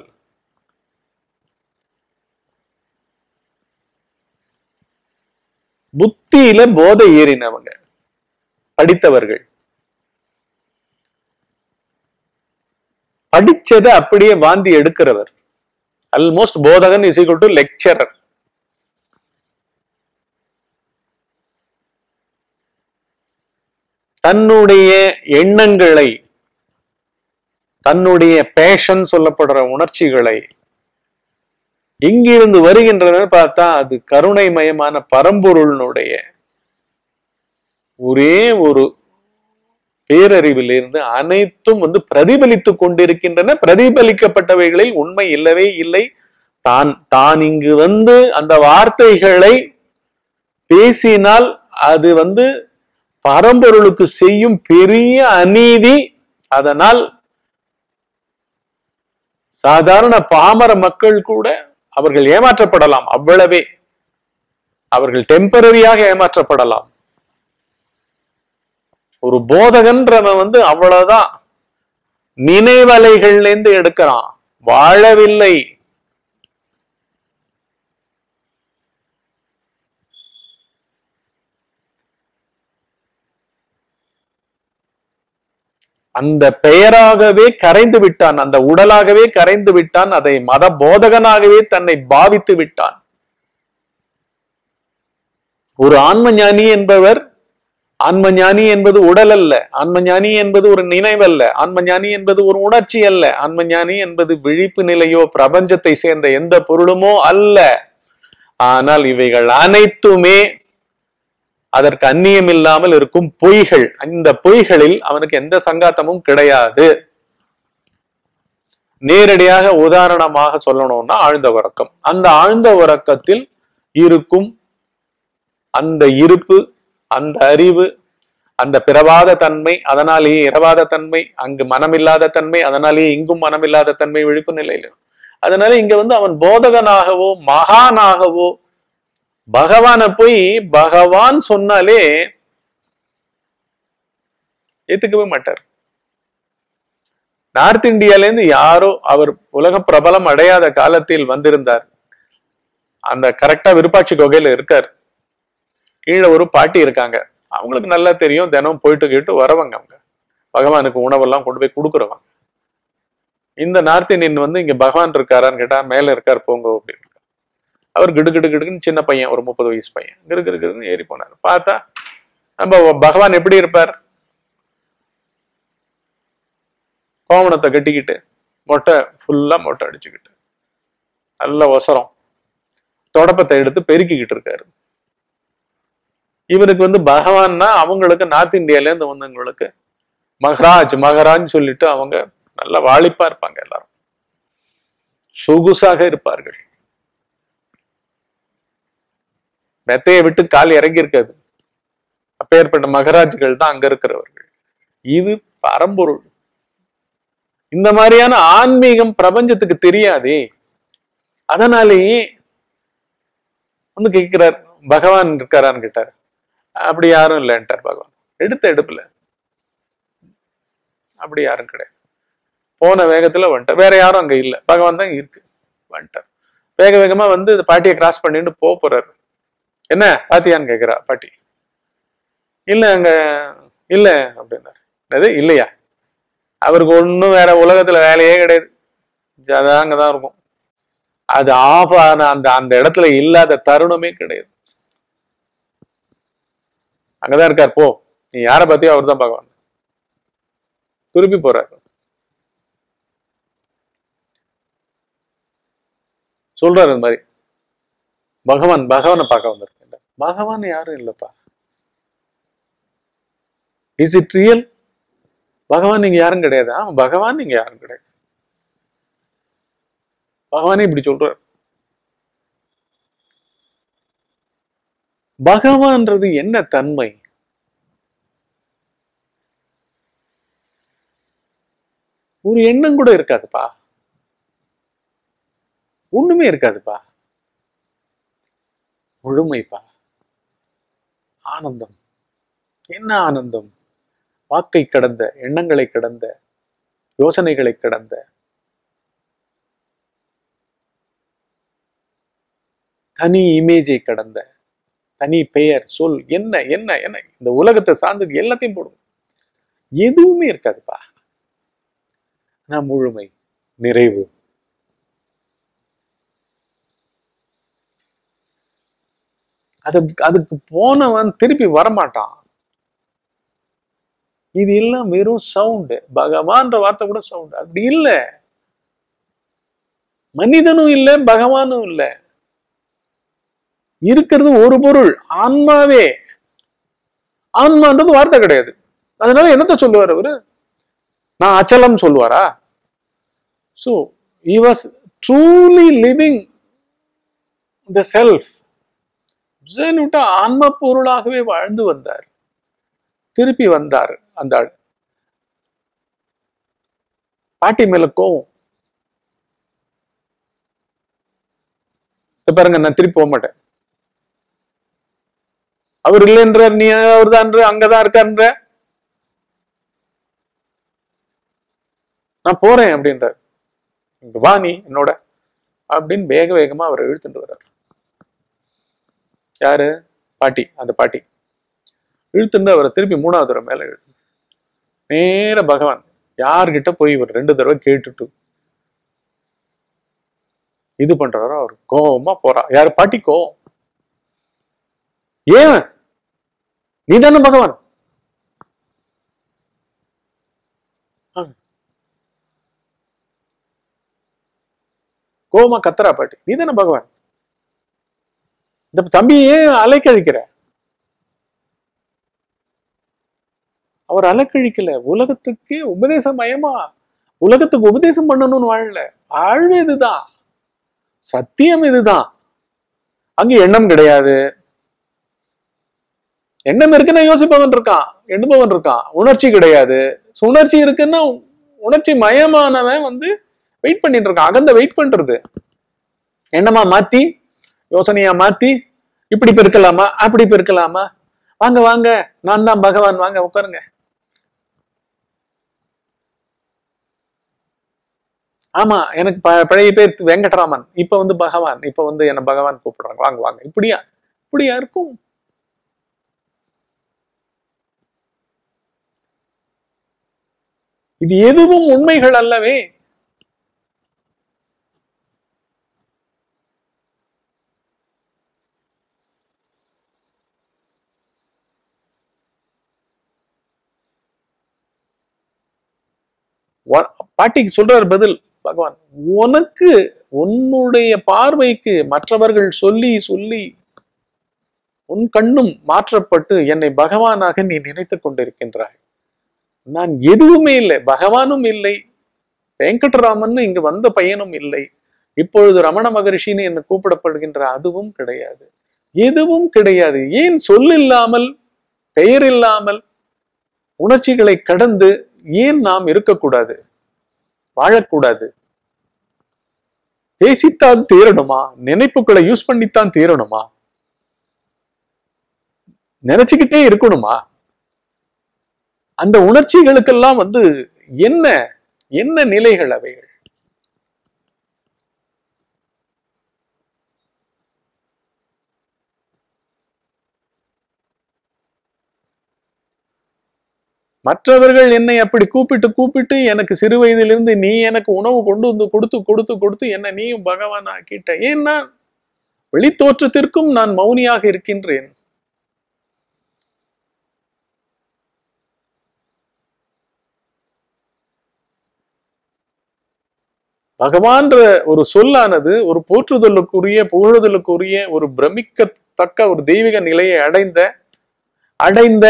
புத்தியில போதை ஏறினவங்க படித்தவர்கள் படிச்சதை அப்படியே வாந்தி எடுக்கிறவர் ஆல்மோஸ்ட் போதகன் இஸ் ஈக்குவல் டு லெக்சரர் தன்னுடைய எண்ணங்களை தன்னுடைய பேஷன் சொல்லப்படுற உணர்ச்சிகளை எங்கிருந்து வருகின்றன பார்த்தா அது கருணைமயமான பரம்பொருளினுடைய ஒரே ஒரு பேரறிவிலிருந்து அனைத்தும் வந்து பிரதிபலித்துக் கொண்டிருக்கின்றன பிரதிபலிக்கப்பட்டவைகளில் உண்மை இல்லவே இல்லை தான் தான் இங்கு வந்து அந்த வார்த்தைகளை பேசினால் அது வந்து பரம்பொருளுக்கு செய்யும் பெரிய அநீதி அதனால் சாதாரண பாமர மக்கள் கூட அவர்கள் ஏமாற்றப்படலாம் அவ்வளவே அவர்கள் டெம்பரரியாக ஏமாற்றப்படலாம் ஒரு போதகன்றவன் வந்து அவ்வளவுதான் நினைவலைகள்ல இருந்து எடுக்கிறான் வாழவில்லை அந்த பெயராகவே கரைந்து விட்டான் அந்த உடலாகவே கரைந்து விட்டான் அதை மத போதகனாகவே தன்னை பாவித்து விட்டான் ஒரு ஆன்ம ஞானி என்பவர் ஆன்ம ஞானி என்பது உடல் அல்ல ஆன்ம ஞானி என்பது ஒரு நினைவல்ல ஆன்ம ஞானி என்பது ஒரு உணர்ச்சி அல்ல ஆன்ம ஞானி என்பது விழிப்பு நிலையோ பிரபஞ்சத்தை சேர்ந்த எந்த பொருளுமோ அல்ல ஆனால் இவைகள் அனைத்துமே அதற்கு அந்நியம் இல்லாமல் இருக்கும் பொய்கள் இந்த பொய்களில் அவனுக்கு எந்த சங்காத்தமும் கிடையாது நேரடியாக உதாரணமாக சொல்லணும்னா ஆழ்ந்த உறக்கம் அந்த ஆழ்ந்த உறக்கத்தில் இருக்கும் அந்த இருப்பு அந்த அறிவு அந்த பிறவாத தன்மை அதனாலேயே இரவாத தன்மை அங்கு மனமில்லாத தன்மை அதனாலேயே இங்கும் மனமில்லாத தன்மை விழிப்பு நிலையில அதனால இங்க வந்து அவன் போதகனாகவோ மகானாகவோ பகவான போய் பகவான் சொன்னாலே ஏத்துக்கவே மாட்டார் நார்த் இந்தியால இருந்து யாரோ அவர் உலக பிரபலம் அடையாத காலத்தில் வந்திருந்தார் அந்த கரெக்டா விருப்பாட்சி குகையில இருக்கார் கீழே ஒரு பாட்டி இருக்காங்க அவங்களுக்கு நல்லா தெரியும் தினம் போயிட்டு கேட்டு வரவங்க அவங்க பகவானுக்கு உணவெல்லாம் கொண்டு போய் கொடுக்குறவங்க இந்த நார்த் இந்தியன் வந்து இங்க பகவான் இருக்காரான்னு கேட்டா மேல இருக்கார் போங்க அப்படின்னு அவர் கிடு கிடு கிடுக்குன்னு சின்ன பையன் ஒரு முப்பது வயசு பையன் கிரு கிரு கிருன்னு ஏறி போனார் பார்த்தா நம்ம பகவான் எப்படி இருப்பார் கோமணத்தை கட்டிக்கிட்டு மொட்டை ஃபுல்லா மொட்டை அடிச்சுக்கிட்டு நல்ல ஒசரம் தொடப்பத்தை எடுத்து பெருக்கிக்கிட்டு இருக்காரு இவருக்கு வந்து பகவான்னா அவங்களுக்கு நார்த் இந்தியால இருந்து வந்தவங்களுக்கு மகராஜ் மகராஜ் சொல்லிட்டு அவங்க நல்ல வாலிப்பா இருப்பாங்க எல்லாரும் சொகுசாக இருப்பார்கள் மெத்தையை விட்டு கால் இறங்கி இருக்காது அப்பேற்பட்ட மகராஜ்கள் தான் அங்க இருக்கிறவர்கள் இது பரம்பொருள் இந்த மாதிரியான ஆன்மீகம் பிரபஞ்சத்துக்கு தெரியாதே அதனாலேயே வந்து கேட்கிறார் பகவான் இருக்காரான்னு கேட்டார் அப்படி யாரும் இல்லைன்ட்டார் பகவான் எடுத்த எடுப்புல அப்படி யாரும் கிடையாது போன வேகத்துல வந்துட்டார் வேற யாரும் அங்க இல்ல பகவான் தான் இருக்கு வந்துட்டார் வேக வேகமா வந்து இந்த பாட்டியை கிராஸ் பண்ணிட்டு போக போறாரு என்ன பாத்தியான்னு கேக்குறா பாட்டி இல்ல அங்க இல்ல அப்படின்னாரு அது இல்லையா அவருக்கு ஒண்ணும் வேற உலகத்துல வேலையே கிடையாது அதான் அங்கதான் இருக்கும் அது ஆஃப் ஆன அந்த அந்த இடத்துல இல்லாத தருணமே கிடையாது அங்கதான் இருக்கார் போ நீ யார பத்தியோ அவர் தான் பகவான் திருப்பி போறாரு சொல்றாரு இந்த மாதிரி பகவான் பகவானை பார்க்க வந்திருக்கேன் பகவான் யாரும் இல்லப்பா இஸ் இட் ரியல் பகவான் நீங்க யாரும் கிடையாது ஆமா பகவான் நீங்க யாரும் கிடையாது பகவானே இப்படி சொல்றாரு பகவான்றது என்ன தன்மை ஒரு எண்ணம் கூட இருக்காதுப்பா ஒண்ணுமே இருக்காதுப்பா முழுமைப்பா ஆனந்தம் என்ன ஆனந்தம் வாக்கை கடந்த எண்ணங்களை கடந்த யோசனைகளை கடந்த தனி இமேஜை கடந்த தனி பெயர் சொல் என்ன என்ன என்ன இந்த உலகத்தை சார்ந்தது எல்லாத்தையும் போடுங்க எதுவுமே இருக்காதுப்பா ஆனா முழுமை நிறைவு அது அதுக்கு போனவன் திருப்பி வரமாட்டான் இது எல்லாம் வெறும் சவுண்டு பகவான்ற வார்த்தை கூட சவுண்டு அப்படி இல்லை மனிதனும் இல்லை பகவானும் இல்லை இருக்கிறது ஒரு பொருள் ஆன்மாவே ஆன்மான்றது வார்த்தை கிடையாது அதனால என்னத்த சொல்லுவார் அவரு நான் அச்சலம் சொல்லுவாரா so he was truly living the self absolute ஆன்ம பொருளாகவே வாழ்ந்து வந்தார் திருப்பி வந்தார் அந்த ஆள் பாட்டி மேல கோவம் இப்ப பாருங்க நான் திருப்பி போக மாட்டேன் அவர் இல்லைன்றார் நீ அவர் தான் அங்கதான் இருக்காருன்ற நான் போறேன் அப்படின்றார் இங்க வா நீ என்னோட அப்படின்னு வேக வேகமா அவர் இழுத்துட்டு வர்றார் யாரு பாட்டி அந்த பாட்டி இழுத்துட்டு அவரை திருப்பி மூணாவது தடவை மேல இழுத்து நேர பகவான் யார்கிட்ட போய் இவர் ரெண்டு தடவை கேட்டுட்டு இது பண்றாரோ அவர் கோவமா போறா யாரு பாட்டி கோவம் ஏன் நீ தானே பகவான் கோவமா கத்துறா பாட்டி நீ தானே பகவான் இந்த தம்பியே அலைக்கழிக்கிற அவர் அலைக்கழிக்கல உலகத்துக்கு உபதேசம் மயமா உலகத்துக்கு உபதேசம் பண்ணணும்னு வாழல வாழ்வு இதுதான் சத்தியம் இதுதான் அங்க எண்ணம் கிடையாது எண்ணம் இருக்குன்னா யோசிப்பவன் இருக்கான் எண்ணுபவன் இருக்கான் உணர்ச்சி கிடையாது So, உணர்ச்சி இருக்குன்னா உணர்ச்சி மயமானவன் வந்து வெயிட் பண்ணிட்டு இருக்கான் அகந்த வெயிட் பண்றது எண்ணமா மாத்தி யோசனையா மாத்தி இப்படி பெருக்கலாமா அப்படி பெருக்கலாமா வாங்க வாங்க நான் தான் பகவான் வாங்க உட்காருங்க ஆமா எனக்கு ப- பழைய பேர் வெங்கட்ராமன் இப்ப வந்து பகவான் இப்ப வந்து என்ன பகவான் கூப்பிடுறாங்க வாங்க வாங்க இப்படியா இப்படியா இருக்கும் இது எதுவும் உண்மைகள் அல்லவே வ- பாட்டிக்கு சொல்றார் பதில் பகவான் உனக்கு உன்னுடைய பார்வைக்கு மற்றவர்கள் சொல்லி சொல்லி உன் கண்ணும் மாற்றப்பட்டு என்னை பகவானாக நீ நினைத்துக் கொண்டிருக்கின்றாய் நான் எதுவுமே இல்லை பகவானும் இல்லை வெங்கட்ராமன் இங்கு வந்த பையனும் இல்லை இப்பொழுது ரமண மகரிஷின்னு என்ன கூப்பிடப்படுகின்ற அதுவும் கிடையாது எதுவும் கிடையாது ஏன் சொல் இல்லாமல் பெயர் இல்லாமல் உணர்ச்சிகளை கடந்து ஏன் நாம் இருக்கக்கூடாது வாழக்கூடாது பேசித்தான் தீரணுமா நினைப்புகளை யூஸ் பண்ணித்தான் தீரணுமா நினைச்சுக்கிட்டே இருக்கணுமா அந்த உணர்ச்சிகளுக்கெல்லாம் வந்து என்ன என்ன நிலைகள் அவைகள் மற்றவர்கள் என்னை அப்படி கூப்பிட்டு கூப்பிட்டு எனக்கு சிறு வயதிலிருந்து நீ எனக்கு உணவு கொண்டு வந்து கொடுத்து கொடுத்து கொடுத்து என்ன நீயும் பகவான் ஆக்கிட்ட ஏன்னா வெளித்தோற்றத்திற்கும் நான் மௌனியாக இருக்கின்றேன் பகவான்ற ஒரு சொல்லானது ஒரு போற்றுதலுக்குரிய புகழுதலுக்குரிய ஒரு பிரமிக்கத்தக்க ஒரு தெய்வீக நிலையை அடைந்த அடைந்த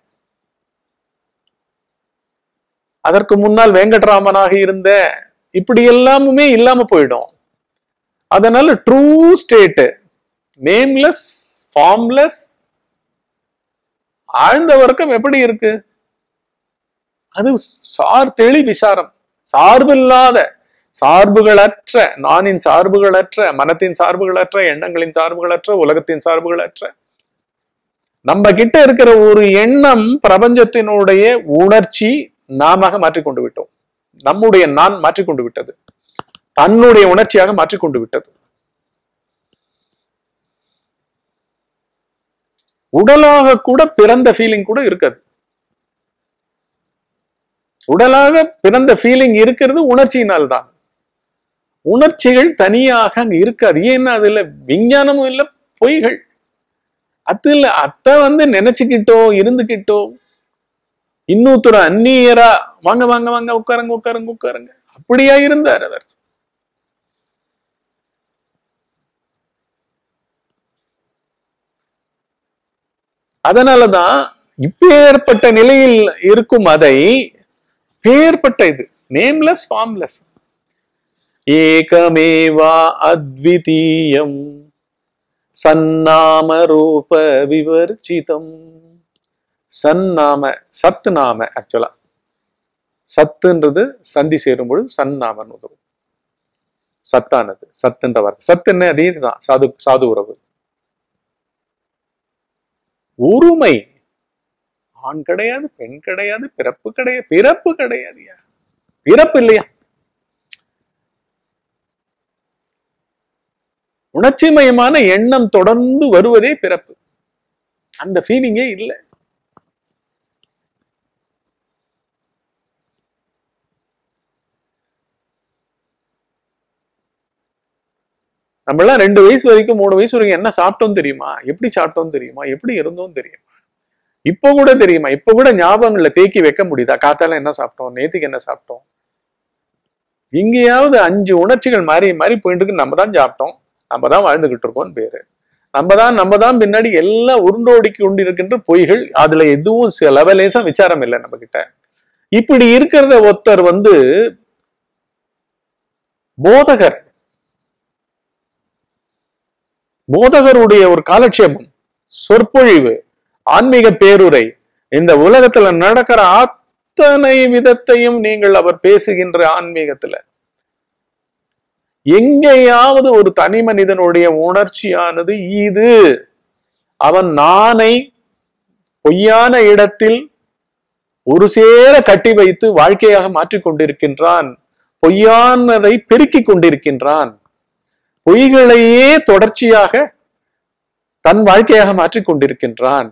அதற்கு முன்னால் வெங்கட்ராமனாக இருந்த இப்படி எல்லாமுமே இல்லாம போயிடும் அதனால ட்ரூ ஸ்டேட் நேம்லெஸ் ஃபார்ம்லெஸ் ஆழ்ந்த வர்க்கம் எப்படி இருக்கு அது சார் தெளி விசாரம் சார்பில்லாத சார்புகளற்ற நானின் சார்புகளற்ற மனத்தின் சார்புகளற்ற எண்ணங்களின் சார்புகளற்ற உலகத்தின் சார்புகளற்ற நம்ம கிட்ட இருக்கிற ஒரு எண்ணம் பிரபஞ்சத்தினுடைய உணர்ச்சி நாமாக மாற்றிக்கொண்டு விட்டோம் நம்முடைய நான் மாற்றிக்கொண்டு விட்டது தன்னுடைய உணர்ச்சியாக மாற்றிக்கொண்டு விட்டது உடலாக கூட பிறந்த ஃபீலிங் கூட இருக்காது உடலாக பிறந்த ஃபீலிங் இருக்கிறது உணர்ச்சியினால் தான் உணர்ச்சிகள் தனியாக அங்க இருக்காது ஏன்னா அதுல விஞ்ஞானமும் இல்லை பொய்கள் அது இல்ல அத்தை வந்து நினைச்சுக்கிட்டோ இருந்துக்கிட்டோ இன்னொருத்தர் அந்நியரா வாங்க வாங்க வாங்க உட்காருங்க உட்காருங்க உட்காருங்க அப்படியா இருந்தார் அவர் அதனாலதான் இப்பேற்பட்ட நிலையில் இருக்கும் அதை பேர்பட்ட இது நேம்லெஸ் ஃபார்ம்லெஸ் ஏகமேவா அத்விதீயம் சன்னாம ரூப விவர்ஜிதம் சன்னாம சத்து நாம ஆக்சுவலா சத்துன்றது சந்தி சேரும் பொழுது சன்னாமன்னு உதவும் சத்தானது சத்துன்ற வார்த்தை சத்துன்னு அதே தான் சாது சாது உறவு ஒருமை ஆண் கிடையாது பெண் கிடையாது பிறப்பு கிடையாது பிறப்பு கிடையாதுயா பிறப்பு இல்லையா உணர்ச்சிமயமான எண்ணம் தொடர்ந்து வருவதே பிறப்பு அந்த ஃபீலிங்கே இல்லை நம்மளாம் ரெண்டு வயசு வரைக்கும் மூணு வயசு வரைக்கும் என்ன சாப்பிட்டோம் தெரியுமா எப்படி சாப்பிட்டோம் தெரியுமா எப்படி இருந்தோம் தெரியுமா இப்ப கூட தெரியுமா இப்ப கூட ஞாபகங்களை தேக்கி வைக்க முடியுதா காத்தால என்ன சாப்பிட்டோம் நேத்துக்கு என்ன சாப்பிட்டோம் எங்கேயாவது அஞ்சு உணர்ச்சிகள் மாறி மாறி போயிட்டு இருக்கு நம்ம தான் சாப்பிட்டோம் நம்ம தான் வாழ்ந்துகிட்டு இருக்கோம்னு பேரு நம்ம தான் நம்ம தான் பின்னாடி எல்லாம் உருண்டோடி கொண்டிருக்கின்ற பொய்கள் அதுல எதுவும் சில லெவலேசம் விசாரம் இல்லை நம்ம கிட்ட இப்படி இருக்கிறத ஒருத்தர் வந்து போதகர் போதகருடைய ஒரு காலட்சேபம் சொற்பொழிவு ஆன்மீக பேருரை இந்த உலகத்துல நடக்கிற அத்தனை விதத்தையும் நீங்கள் அவர் பேசுகின்ற ஆன்மீகத்துல எங்கேயாவது ஒரு தனி மனிதனுடைய உணர்ச்சியானது இது அவன் நானை பொய்யான இடத்தில் ஒரு சேர கட்டி வைத்து வாழ்க்கையாக மாற்றிக் கொண்டிருக்கின்றான் பொய்யானதை பெருக்கிக் கொண்டிருக்கின்றான் பொய்களையே தொடர்ச்சியாக தன் வாழ்க்கையாக மாற்றிக் கொண்டிருக்கின்றான்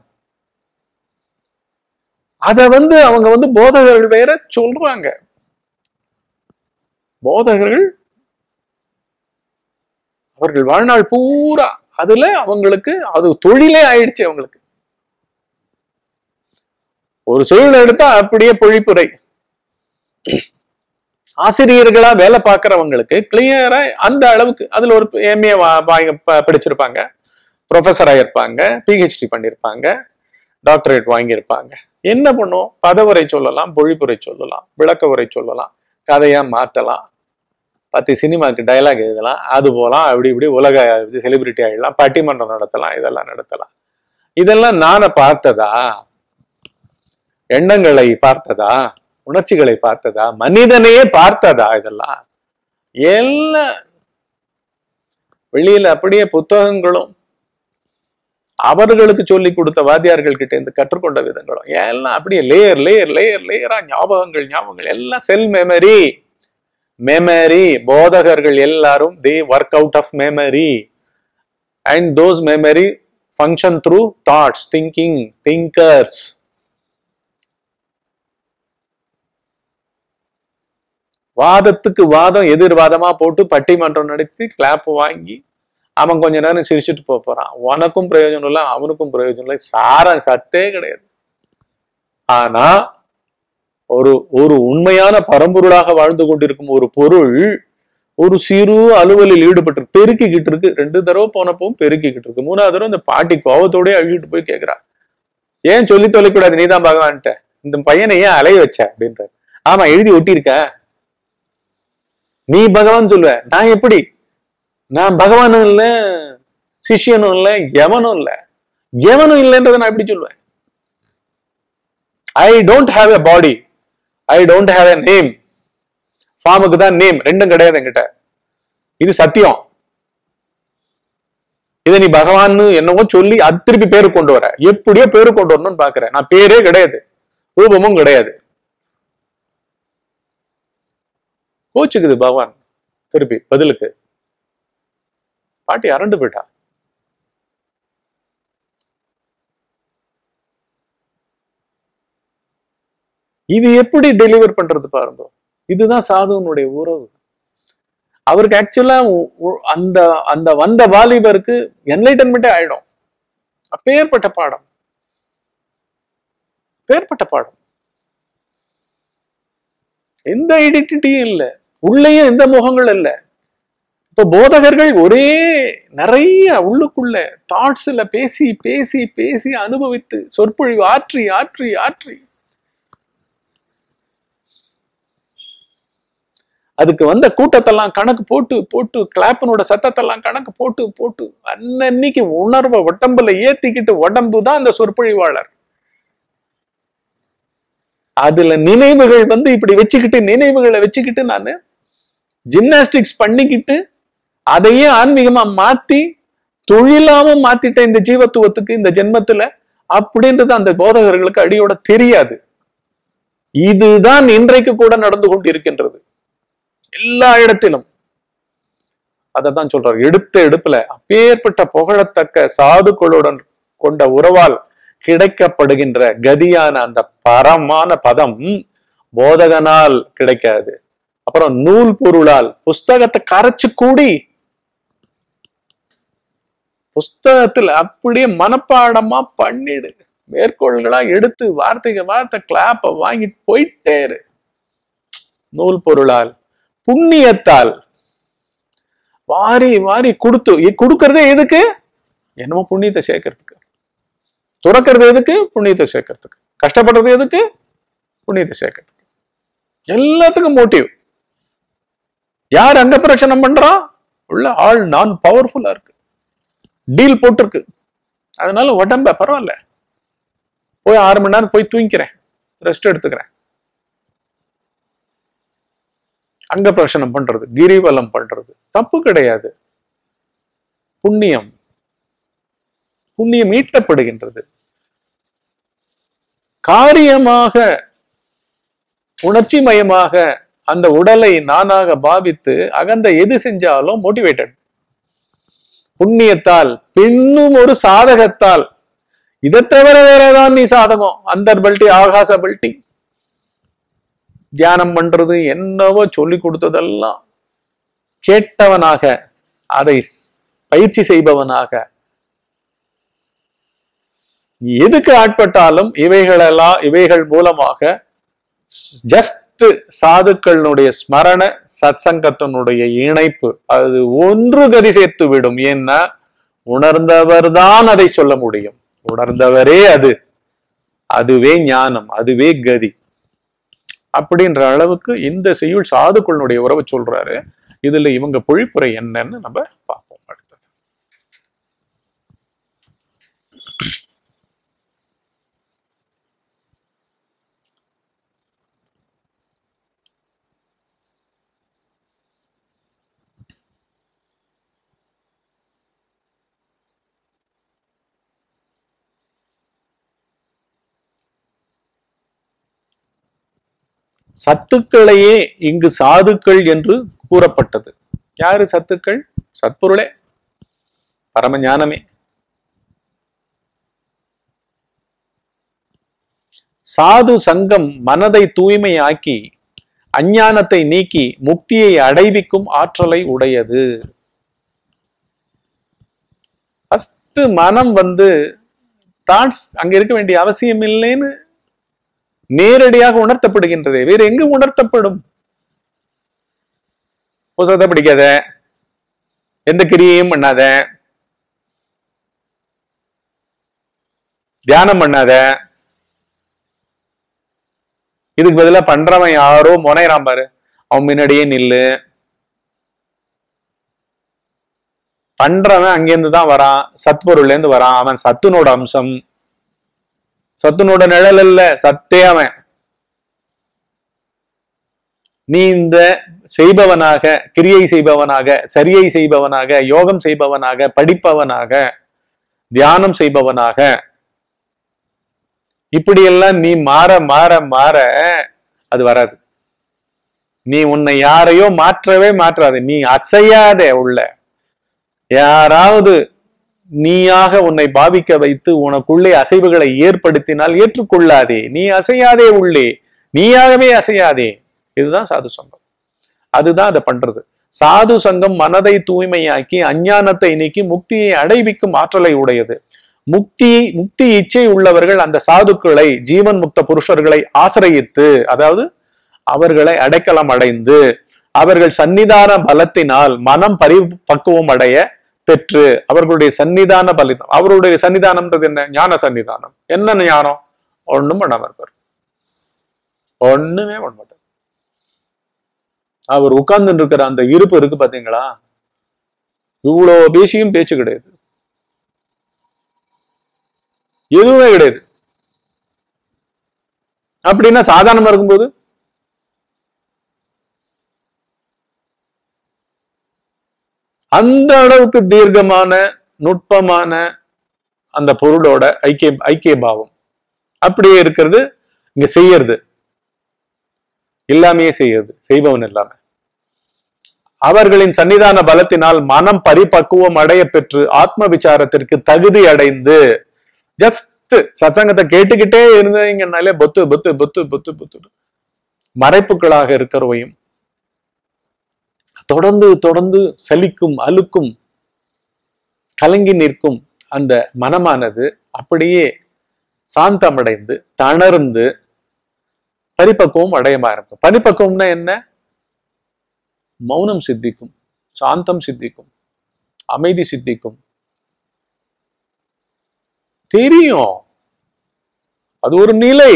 அத வந்து அவங்க வந்து போதகர்கள் வேற சொல்றாங்க போதகர்கள் அவர்கள் வாழ்நாள் பூரா அதுல அவங்களுக்கு அது தொழிலே ஆயிடுச்சு அவங்களுக்கு ஒரு சூழல் எடுத்தா அப்படியே பொழிப்புரை ஆசிரியர்களா வேலை பார்க்கறவங்களுக்கு கிளியரா அந்த அளவுக்கு அதுல ஒரு எம்ஏ படிச்சிருப்பாங்க ப்ரொஃபஸர் ஆகியிருப்பாங்க பிஹெச்டி பண்ணியிருப்பாங்க டாக்டரேட் வாங்கியிருப்பாங்க என்ன பண்ணும் பதவுரை சொல்லலாம் பொழிப்புரை சொல்லலாம் விளக்க உரை சொல்லலாம் கதையா மாத்தலாம் பத்து சினிமாக்கு டைலாக் எழுதலாம் அது போலாம் அப்படி இப்படி உலக செலிபிரிட்டி ஆகிடலாம் பட்டிமன்றம் நடத்தலாம் இதெல்லாம் நடத்தலாம் இதெல்லாம் நானை பார்த்ததா எண்ணங்களை பார்த்ததா உணர்ச்சிகளை பார்த்ததா மனிதனையே பார்த்ததா இதெல்லாம் எல்லாம் வெளியில அப்படியே புத்தகங்களும் அவர்களுக்கு சொல்லி கொடுத்த வாத்தியார்கள் கிட்ட இருந்து கற்றுக்கொண்ட விதங்களும் எல்லாம் அப்படியே லேயர் லேயர் லேயர் லேயரா ஞாபகங்கள் ஞாபகங்கள் எல்லாம் செல் மெமரி மெமரி போதகர்கள் எல்லாரும் they work out of memory and those memory function through thoughts thinking thinkers வாதத்துக்கு வாதம் எதிர்வாதமா போட்டு பட்டிமன்றம் நடத்தி கிளாப் வாங்கி அவன் கொஞ்ச நேரம் சிரிச்சுட்டு போக போறான் உனக்கும் பிரயோஜனம் இல்லை அவனுக்கும் பிரயோஜனம் இல்லை சாரம் சத்தே கிடையாது ஆனா ஒரு ஒரு உண்மையான பரம்பொருளாக வாழ்ந்து கொண்டிருக்கும் ஒரு பொருள் ஒரு சிறு அலுவலில் ஈடுபட்டு பெருக்கிக்கிட்டு இருக்கு ரெண்டு தடவை போனப்பவும் பெருக்கிக்கிட்டு இருக்கு மூணாவது தடவை இந்த பாட்டி கோவத்தோடய அழுகிட்டு போய் கேட்கிறா ஏன் சொல்லி தொலைக்கூடாது நீதான் பகவான்ட்ட இந்த பையனை ஏன் அலைய வச்ச அப்படின்ற ஆமா எழுதி ஒட்டியிருக்க நீ பகவான் சொல்லுவ நான் எப்படி நான் பகவானும் இல்ல சிஷ்யனும் இல்ல எவனும் இல்ல எவனும் இல்லைன்றதை நான் எப்படி சொல்லுவேன் I don't have a body I don't have a name ஃபார்முக்கு தான் நேம் ரெண்டும் கிடையாது என்கிட்ட இது சத்தியம் இதை நீ பகவான் என்னவோ சொல்லி அது திருப்பி பேரு கொண்டு வர எப்படியோ பேரு கொண்டு வரணும்னு பாக்குறேன் நான் பேரே கிடையாது ரூபமும் கிடையாது கோச்சுக்குது பகவான் திருப்பி பதிலுக்கு பாட்டி அரண்டு போயிட்டா இது எப்படி டெலிவர் பண்றது பாருங்க இதுதான் சாதுவனுடைய உறவு அவருக்கு ஆக்சுவலா அந்த அந்த வந்த வாலிபருக்கு என்லைட்டன்மெண்டே ஆயிடும் அப்பேற்பட்ட பாடம் பேர்பட்ட பாடம் எந்த ஐடென்டிட்டியும் இல்லை உள்ளேயும் எந்த முகங்கள் இல்லை இப்ப போதகர்கள் ஒரே நிறைய உள்ளுக்குள்ள தாட்ஸ்ல பேசி பேசி பேசி அனுபவித்து சொற்பொழிவு ஆற்றி ஆற்றி ஆற்றி அதுக்கு வந்த கூட்டத்தெல்லாம் கணக்கு போட்டு போட்டு கிளாப்பனோட சத்தத்தெல்லாம் கணக்கு போட்டு போட்டு அன்னன்னைக்கு உணர்வை உடம்புல ஏத்திக்கிட்டு உடம்பு தான் அந்த சொற்பொழிவாளர் அதுல நினைவுகள் வந்து இப்படி வச்சுக்கிட்டு நினைவுகளை வச்சுக்கிட்டு நான் ஜிம்னாஸ்டிக்ஸ் பண்ணிக்கிட்டு அதையே ஆன்மீகமா மாத்தி தொழிலாவும் மாத்திட்டேன் இந்த ஜீவத்துவத்துக்கு இந்த ஜென்மத்துல அப்படின்றது அந்த போதகர்களுக்கு அடியோட தெரியாது இதுதான் இன்றைக்கு கூட நடந்து கொண்டிருக்கின்றது எல்லா இடத்திலும் அததான் சொல்றாரு எடுத்த எடுப்புல அப்பேற்பட்ட புகழத்தக்க சாதுக்களுடன் கொண்ட உறவால் கிடைக்கப்படுகின்ற கதியான அந்த பரமான பதம் போதகனால் கிடைக்காது அப்புறம் நூல் பொருளால் புஸ்தகத்தை கரைச்சு கூடி புஸ்தகத்துல அப்படியே மனப்பாடமா பண்ணிடு மேற்கோள்களா எடுத்து வார்த்தைக்கு வார்த்தை கிளாப்ப வாங்கிட்டு போயிட்டே இரு நூல் பொருளால் புண்ணியத்தால் வாரி வாரி கொடுத்து இ- கொடுக்கறதே எதுக்கு என்னமோ புண்ணியத்தை சேர்க்கறதுக்கு துறக்கிறது எதுக்கு புண்ணியத்தை சேர்க்கறதுக்கு கஷ்டப்படுறது எதுக்கு புண்ணியத்தை சேர்க்கறதுக்கு எல்லாத்துக்கும் மோட்டிவ் யார் அங்க பிரச்சனம் பண்றா உள்ள ஆள் நான் பவர்ஃபுல்லா இருக்கு டீல் போட்டிருக்கு அதனால உடம்ப பரவாயில்ல போய் ஆறு மணி நேரம் போய் தூங்கிக்கிறேன் ரெஸ்ட் எடுத்துக்கிறேன் அங்க பிரசனம் பண்றது கிரிவலம் பண்றது தப்பு கிடையாது புண்ணியம் புண்ணியம் ஈட்டப்படுகின்றது காரியமாக உணர்ச்சி மயமாக அந்த உடலை நானாக பாவித்து அகந்த எது செஞ்சாலும் மோட்டிவேட்டட் புண்ணியத்தால் பின்னும் ஒரு சாதகத்தால் இதை தவிர வேற ஏதாவது நீ சாதகம் அந்தர் பல்ட்டி ஆகாச பல்ட்டி தியானம் பண்றது என்னவோ சொல்லி கொடுத்ததெல்லாம் கேட்டவனாக அதை ஸ்- பயிற்சி செய்பவனாக நீ எதுக்கு ஆட்பட்டாலும் இவைகளெல்லாம் இவைகள் மூலமாக ஜஸ்ட் சாதுக்களுடைய ஸ்மரண சத்சங்கத்தினுடைய இணைப்பு அது ஒன்று கதி சேர்த்து விடும் ஏன்னா உணர்ந்தவர்தான் அதை சொல்ல முடியும் உணர்ந்தவரே அது அதுவே ஞானம் அதுவே கதி அப்படின்ற அளவுக்கு இந்த செய்யுள் சாதுக்களுடைய உறவை சொல்றாரு இதுல இவங்க பொழிப்புரை என்னன்னு நம்ம பார்ப்போம் அடுத்தது சத்துக்களையே இங்கு சாதுக்கள் என்று கூறப்பட்டது யாரு சத்துக்கள் சத்பொருளே பரம ஞானமே சாது சங்கம் மனதை தூய்மையாக்கி அஞ்ஞானத்தை நீக்கி முக்தியை அடைவிக்கும் ஆற்றலை உடையது ஃபர்ஸ்ட் மனம் வந்து தாட்ஸ் அங்க இருக்க வேண்டிய அவசியம் இல்லைன்னு நேரடியாக உணர்த்தப்படுகின்றது வேற எங்கு உணர்த்தப்படும் புத்தகத்தை படிக்காத எந்த கிரியையும் பண்ணாத தியானம் பண்ணாத இதுக்கு பதிலா பண்றவன் யாரோ முனைறான் பாரு அவன் முன்னாடியே நில்லு பண்றவன் அங்கேருந்து தான் வரான் சத்பொருள்ல இருந்து வரான் அவன் சத்துனோட அம்சம் சத்துனோட நிழல் இல்ல சத்தே அவன் நீ இந்த செய்பவனாக கிரியை செய்பவனாக சரியை செய்பவனாக யோகம் செய்பவனாக படிப்பவனாக தியானம் செய்பவனாக இப்படியெல்லாம் நீ மாற மாற மாற அது வராது நீ உன்னை யாரையோ மாற்றவே மாற்றாது நீ அசையாதே உள்ள யாராவது நீயாக உன்னை பாவிக்க வைத்து உனக்குள்ளே அசைவுகளை ஏற்படுத்தினால் ஏற்றுக்கொள்ளாதே நீ அசையாதே உள்ளே நீயாகவே அசையாதே இதுதான் சாது சங்கம் அதுதான் அதை பண்றது சாது சங்கம் மனதை தூய்மையாக்கி அஞ்ஞானத்தை நீக்கி முக்தியை அடைவிக்கும் ஆற்றலை உடையது முக்தி முக்தி இச்சை உள்ளவர்கள் அந்த சாதுக்களை ஜீவன் முக்த புருஷர்களை ஆசிரயித்து அதாவது அவர்களை அடைக்கலம் அடைந்து அவர்கள் சன்னிதான பலத்தினால் மனம் பரிபக்குவம் அடைய பெற்று அவர்களுடைய சன்னிதான பலிதம் அவருடைய சன்னிதானம்ன்றது என்ன ஞான சன்னிதானம் என்ன ஞானம் ஒண்ணும் பண்ணாம இருப்பார் ஒண்ணுமே பண்ண மாட்டார் அவர் உட்கார்ந்து இருக்கிற அந்த இருப்பு இருக்கு பாத்தீங்களா இவ்வளோ பேசியும் பேச்சு கிடையாது எதுவுமே கிடையாது அப்படின்னா சாதாரணமா இருக்கும்போது அந்த அளவுக்கு தீர்க்கமான நுட்பமான அந்த பொருளோட ஐக்கிய ஐக்கிய பாவம் அப்படியே இருக்கிறது இங்க செய்யறது இல்லாமையே செய்யறது செய்பவன் இல்லாம அவர்களின் சன்னிதான பலத்தினால் மனம் பரிபக்குவம் அடைய பெற்று ஆத்ம விசாரத்திற்கு தகுதி அடைந்து ஜஸ்ட் சத்சங்கத்தை கேட்டுக்கிட்டே இருந்தீங்கன்னாலே பொத்து பொத்து பொத்து பொத்து பொத்து மறைப்புகளாக இருக்கிறவையும் தொடர்ந்து தொடர்ந்து சலிக்கும் அழுக்கும் கலங்கி நிற்கும் அந்த மனமானது அப்படியே சாந்தமடைந்து தணர்ந்து பரிபக்குவம் அடையமா இருக்கும் பரிபக்குவம்னா என்ன மௌனம் சித்திக்கும் சாந்தம் சித்திக்கும் அமைதி சித்திக்கும் தெரியும் அது ஒரு நிலை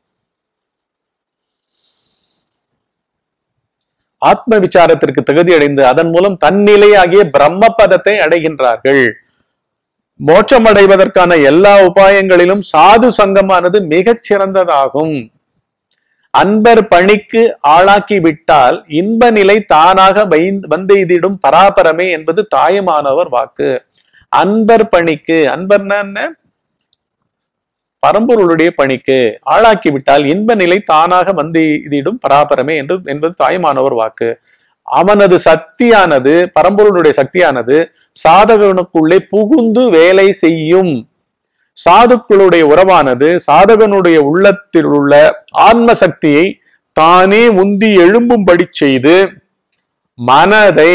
ஆத்ம விசாரத்திற்கு தகுதி அடைந்து அதன் மூலம் தன்னிலையாகிய பிரம்ம பதத்தை அடைகின்றார்கள் மோட்சம் அடைவதற்கான எல்லா உபாயங்களிலும் சாது சங்கமானது மிகச் சிறந்ததாகும் அன்பர் பணிக்கு ஆளாக்கி விட்டால் இன்ப நிலை தானாக வைந்- வந்தெய்திடும் பராபரமே என்பது தாயுமானவர் வாக்கு அன்பர் பணிக்கு அன்பர்னா என்ன பரம்பொருளுடைய பணிக்கு ஆளாக்கி விட்டால் இன்ப நிலை தானாக வந்து இதிடும் பராபரமே என்று என்பது தாய்மானவர் வாக்கு அவனது சக்தியானது பரம்பொருளுடைய சக்தியானது சாதகனுக்குள்ளே புகுந்து வேலை செய்யும் சாதுக்களுடைய உறவானது சாதகனுடைய உள்ளத்தில் உள்ள ஆன்ம சக்தியை தானே உந்தி எழும்பும்படி செய்து மனதை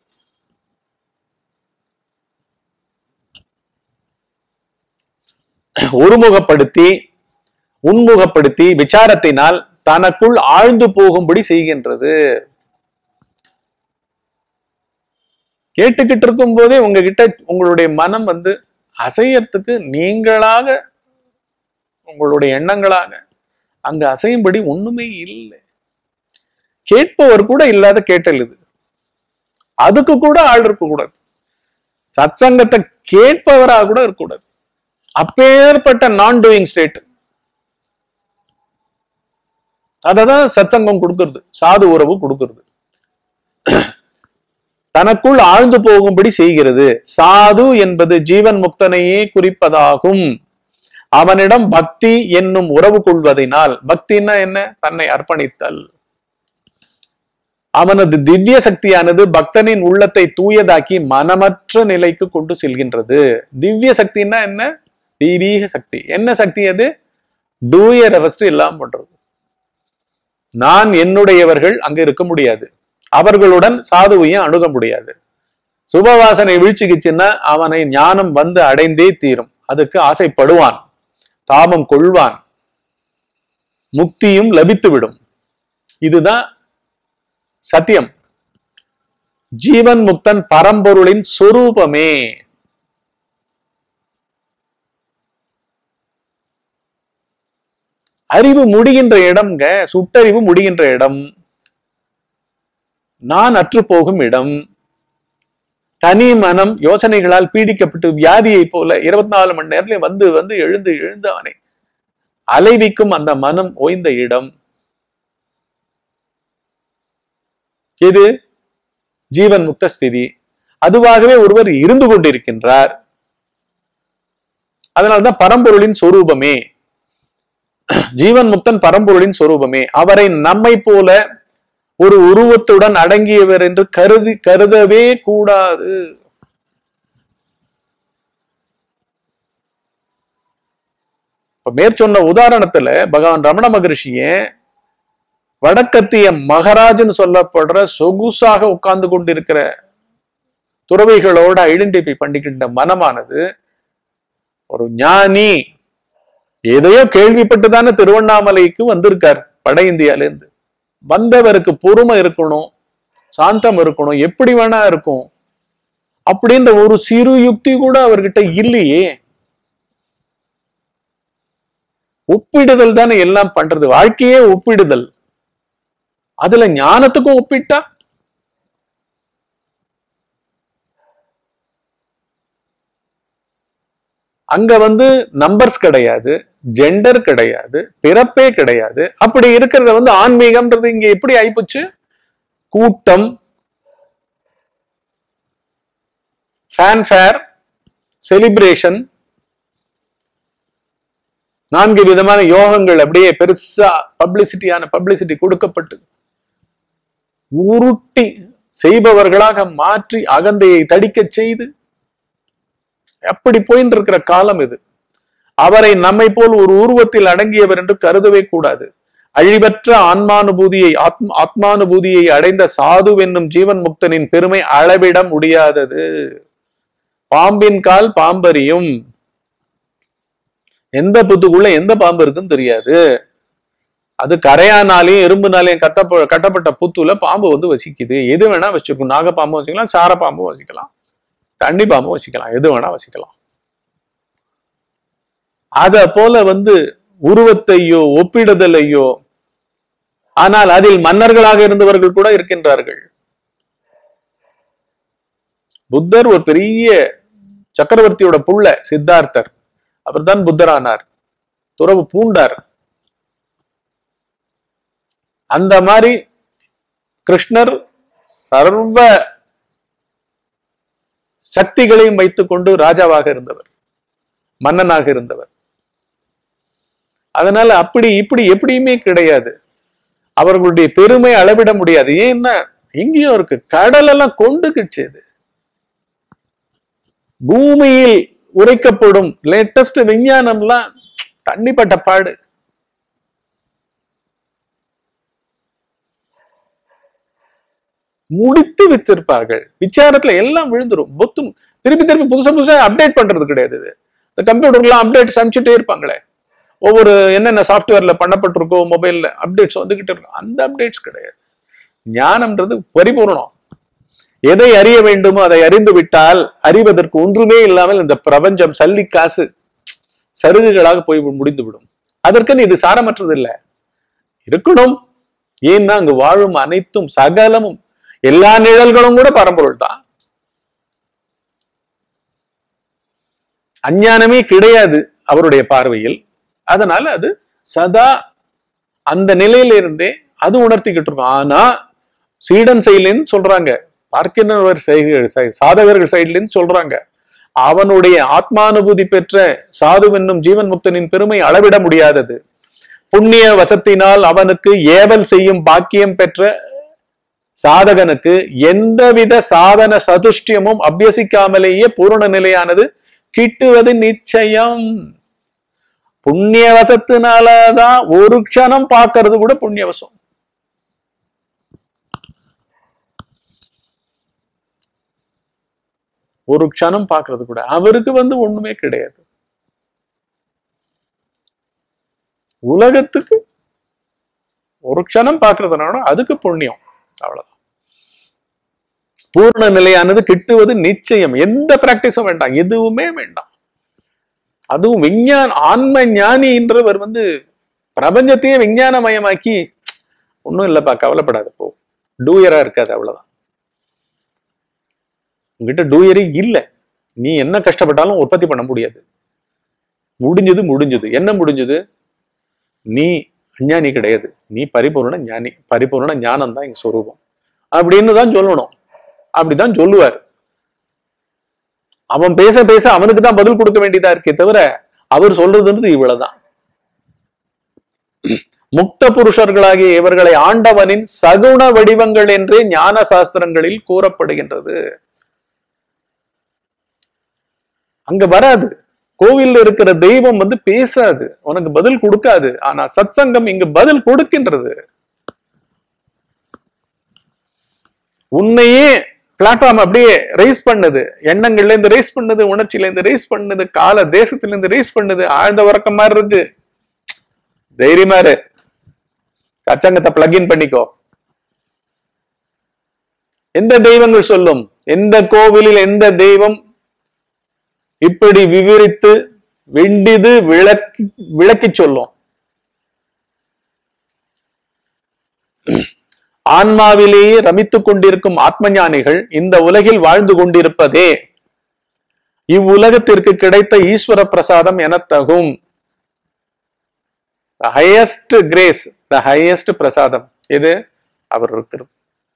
ஒருமுகப்படுத்தி உன்முகப்படுத்தி விசாரத்தினால் தனக்குள் ஆழ்ந்து போகும்படி செய்கின்றது கேட்டுக்கிட்டு இருக்கும் போதே உங்ககிட்ட உங்களுடைய மனம் வந்து அசையறதுக்கு நீங்களாக உங்களுடைய எண்ணங்களாக அங்க அசையும்படி ஒண்ணுமே இல்லை கேட்பவர் கூட இல்லாத கேட்டல் இது அதுக்கு கூட ஆள் இருக்கக்கூடாது சத்சங்கத்தை கேட்பவராக கூட இருக்கக்கூடாது அப்பேற்பட்ட நான் டூயிங் ஸ்டேட் அததான் சத்சங்கம் கொடுக்கிறது சாது உறவு கொடுக்கிறது தனக்குள் ஆழ்ந்து போகும்படி செய்கிறது சாது என்பது ஜீவன் முக்தனையே குறிப்பதாகும் அவனிடம் பக்தி என்னும் உறவு கொள்வதினால் பக்தின்னா என்ன தன்னை அர்ப்பணித்தல் அவனது திவ்ய சக்தியானது பக்தனின் உள்ளத்தை தூயதாக்கி மனமற்ற நிலைக்கு கொண்டு செல்கின்றது திவ்ய சக்தின்னா என்ன தெய்வீக சக்தி என்ன சக்தி அது டூயர் அவஸ்ட் இல்லாம பண்றது நான் என்னுடையவர்கள் அங்க இருக்க முடியாது அவர்களுடன் சாதுவையும் அணுக முடியாது சுபவாசனை வீழ்ச்சிக்குச்சுன்னா அவனை ஞானம் வந்து அடைந்தே தீரும் அதுக்கு ஆசைப்படுவான் தாபம் கொள்வான் முக்தியும் லபித்துவிடும் இதுதான் சத்தியம் ஜீவன் முக்தன் பரம்பொருளின் சொரூபமே அறிவு முடிகின்ற இடம்ங்க சுட்டறிவு முடிகின்ற இடம் நான் அற்று போகும் இடம் தனி மனம் யோசனைகளால் பீடிக்கப்பட்டு வியாதியை போல இருபத்தி நாலு மணி நேரத்துல வந்து வந்து எழுந்து எழுந்து அவனை அலைவிக்கும் அந்த மனம் ஓய்ந்த இடம் இது ஜீவன் முக்த ஸ்திதி அதுவாகவே ஒருவர் இருந்து கொண்டிருக்கின்றார் அதனால்தான் பரம்பொருளின் சொரூபமே ஜீவன் முக்தன் பரம்பொருளின் சொரூபமே அவரை நம்மை போல ஒரு உருவத்துடன் அடங்கியவர் என்று கருதி கருதவே கூடாது இப்ப மேற்சொன்ன உதாரணத்துல பகவான் ரமண மகரிஷிய வடக்கத்திய மகராஜ்னு சொல்லப்படுற சொகுசாக உட்கார்ந்து கொண்டிருக்கிற துறவைகளோட ஐடென்டிஃபை பண்ணிக்கின்ற மனமானது ஒரு ஞானி எதையோ கேள்விப்பட்டுதானே திருவண்ணாமலைக்கு வந்திருக்கார் வட இந்தியால இருந்து வந்தவருக்கு பொறுமை இருக்கணும் சாந்தம் இருக்கணும் எப்படி வேணா இருக்கும் அப்படின்ற ஒரு சிறு யுக்தி கூட அவர்கிட்ட இல்லையே ஒப்பிடுதல் தானே எல்லாம் பண்றது வாழ்க்கையே ஒப்பிடுதல் அதுல ஞானத்துக்கும் ஒப்பிட்டா அங்க வந்து நம்பர்ஸ் கிடையாது ஜெண்டர் கிடையாது பிறப்பே கிடையாது அப்படி இருக்கிறத வந்து ஆன்மீகம்ன்றது இங்க எப்படி ஆயிப்போச்சு கூட்டம் ஃபேன்ஃபேர் செலிப்ரேஷன் நான்கு விதமான யோகங்கள் அப்படியே பெருசா பப்ளிசிட்டியான பப்ளிசிட்டி கொடுக்கப்பட்டு உருட்டி செய்பவர்களாக மாற்றி அகந்தையை தடிக்கச் செய்து அப்படி போயின்னு இருக்கிற காலம் இது அவரை நம்மை போல் ஒரு உருவத்தில் அடங்கியவர் என்று கருதவே கூடாது அழிவற்ற ஆன்மானுபூதியை ஆத்ம ஆத்மானுபூதியை அடைந்த சாது என்னும் ஜீவன் முக்தனின் பெருமை அளவிட முடியாதது பாம்பின் கால் பாம்பரியும் எந்த புத்துக்குள்ள எந்த பாம்பு இருக்குன்னு தெரியாது அது கரையானாலையும் எறும்புனாலையும் கத்த கட்டப்பட்ட புத்துல பாம்பு வந்து வசிக்குது எது வேணா வச்சுக்கும் நாகப்பாம்பும் வச்சுக்கலாம் சார பாம்பும் வசிக்கலாம் தண்ணி பாம்பும் வசிக்கலாம் எது வேணா வசிக்கலாம் அத போல வந்து உருவத்தையோ ஒப்பிடுதலையோ ஆனால் அதில் மன்னர்களாக இருந்தவர்கள் கூட இருக்கின்றார்கள் புத்தர் ஒரு பெரிய சக்கரவர்த்தியோட புள்ள சித்தார்த்தர் அவர்தான் புத்தரானார் துறவு பூண்டார் அந்த மாதிரி கிருஷ்ணர் சர்வ சக்திகளையும் வைத்துக் கொண்டு ராஜாவாக இருந்தவர் மன்னனாக இருந்தவர் அதனால அப்படி இப்படி எப்படியுமே கிடையாது அவர்களுடைய பெருமை அளவிட முடியாது ஏன்னா எங்கேயும் இருக்கு கடல் எல்லாம் கொண்டுக்குச்சு இது பூமியில் உரைக்கப்படும் லேட்டஸ்ட் விஞ்ஞானம்லாம் தண்ணிப்பட்ட பாடு முடித்து வைத்திருப்பார்கள் விசாரத்துல எல்லாம் விழுந்துரும் பொத்தும் திருப்பி திருப்பி புதுசா புதுசா அப்டேட் பண்றது கிடையாது இது இந்த கம்ப்யூட்டர்லாம் அப்டேட்ஸ் அனுப்பிச்சுட்டே இருப்பாங்களே ஒவ்வொரு என்னென்ன சாஃப்ட்வேர்ல பண்ணப்பட்டிருக்கோ மொபைல்ல அப்டேட்ஸ் வந்துகிட்டு இருக்கும் அந்த அப்டேட்ஸ் கிடையாது ஞானம்ன்றது பரிபூர்ணம் எதை அறிய வேண்டுமோ அதை அறிந்து விட்டால் அறிவதற்கு ஒன்றுமே இல்லாமல் இந்த பிரபஞ்சம் சல்லி காசு சருகுகளாக போய் முடிந்துவிடும் அதற்குன்னு இது சாரமற்றது இல்லை இருக்கணும் ஏன்னா அங்கு வாழும் அனைத்தும் சகலமும் எல்லா நிழல்களும் கூட பரம்பொருள் தான் அஞ்ஞானமே கிடையாது அவருடைய பார்வையில் அதனால அது சதா அந்த நிலையில இருந்தே அது உணர்த்திக்கிட்டு இருக்கும் ஆனா சீடன் சைட்லேருந்து சொல்றாங்க பார்க்கின்றவர் சாதகர்கள் சைட்ல இருந்து சொல்றாங்க அவனுடைய ஆத்மானுபூதி பெற்ற சாது என்னும் ஜீவன் முக்தனின் பெருமை அளவிட முடியாதது புண்ணிய வசத்தினால் அவனுக்கு ஏவல் செய்யும் பாக்கியம் பெற்ற சாதகனுக்கு எந்தவித சாதன சதுஷ்டியமும் அபியசிக்காமலேயே பூரண நிலையானது கிட்டுவது நிச்சயம் புண்ணிய வசத்தினாலதான் ஒரு க்ஷணம் பார்க்கறது கூட புண்ணியவசம் ஒரு க்ஷணம் பார்க்கறது கூட அவருக்கு வந்து ஒண்ணுமே கிடையாது உலகத்துக்கு ஒரு க்ஷணம் பார்க்கறதுனால அதுக்கு புண்ணியம் அவ்வளவுதான் பூர்ண நிலையானது கிட்டுவது நிச்சயம் எந்த பிராக்டிஸும் வேண்டாம் எதுவுமே வேண்டாம் அதுவும் விஞ்ஞான ஆன்ம ஞானின்றவர் வந்து பிரபஞ்சத்தையே விஞ்ஞானமயமாக்கி ஒன்றும் இல்லப்பா கவலைப்படாத போ டூயரா இருக்காது அவ்வளவுதான் உங்ககிட்ட டூயரே இல்லை நீ என்ன கஷ்டப்பட்டாலும் உற்பத்தி பண்ண முடியாது முடிஞ்சது முடிஞ்சது என்ன முடிஞ்சது நீ அஞ்ஞானி கிடையாது நீ பரிபூர்ண ஞானி பரிபூர்ண ஞானம் தான் எங்க சொரூபம் அப்படின்னு தான் சொல்லணும் அப்படிதான் சொல்லுவார் அவன் பேச பேச அவனுக்கு தான் பதில் கொடுக்க வேண்டியதா இருக்கே தவிர அவர் சொல்றதுன்றது இவ்வளவுதான் முக்த புருஷர்களாகிய இவர்களை ஆண்டவனின் சகுண வடிவங்கள் என்றே ஞான சாஸ்திரங்களில் கூறப்படுகின்றது அங்க வராது கோவில்ல இருக்கிற தெய்வம் வந்து பேசாது உனக்கு பதில் கொடுக்காது ஆனா சத்சங்கம் இங்கு பதில் கொடுக்கின்றது உன்னையே பிளாட்ஃபார்ம் அப்படியே ரைஸ் பண்ணுது எண்ணங்கள்ல இருந்து ரைஸ் பண்ணுது உணர்ச்சியில இருந்து ரைஸ் பண்ணுது கால தேசத்துல இருந்து ரைஸ் பண்ணுது ஆழ்ந்த உறக்கம் மாதிரி இருக்கு தைரியமா இரு சச்சங்கத்தை பிளக்இன் பண்ணிக்கோ எந்த தெய்வங்கள் சொல்லும் எந்த கோவிலில் எந்த தெய்வம் இப்படி விவரித்து வெண்டிது விளக்கி விளக்கி சொல்லும் ஆன்மாவிலேயே ரமித்துக் கொண்டிருக்கும் ஆத்ம ஞானிகள் இந்த உலகில் வாழ்ந்து கொண்டிருப்பதே இவ்வுலகத்திற்கு கிடைத்த ஈஸ்வர பிரசாதம் எனத்தகும் ஹையஸ்ட் கிரேஸ் த ஹையஸ்ட் பிரசாதம் எது அவர் இருக்கிறது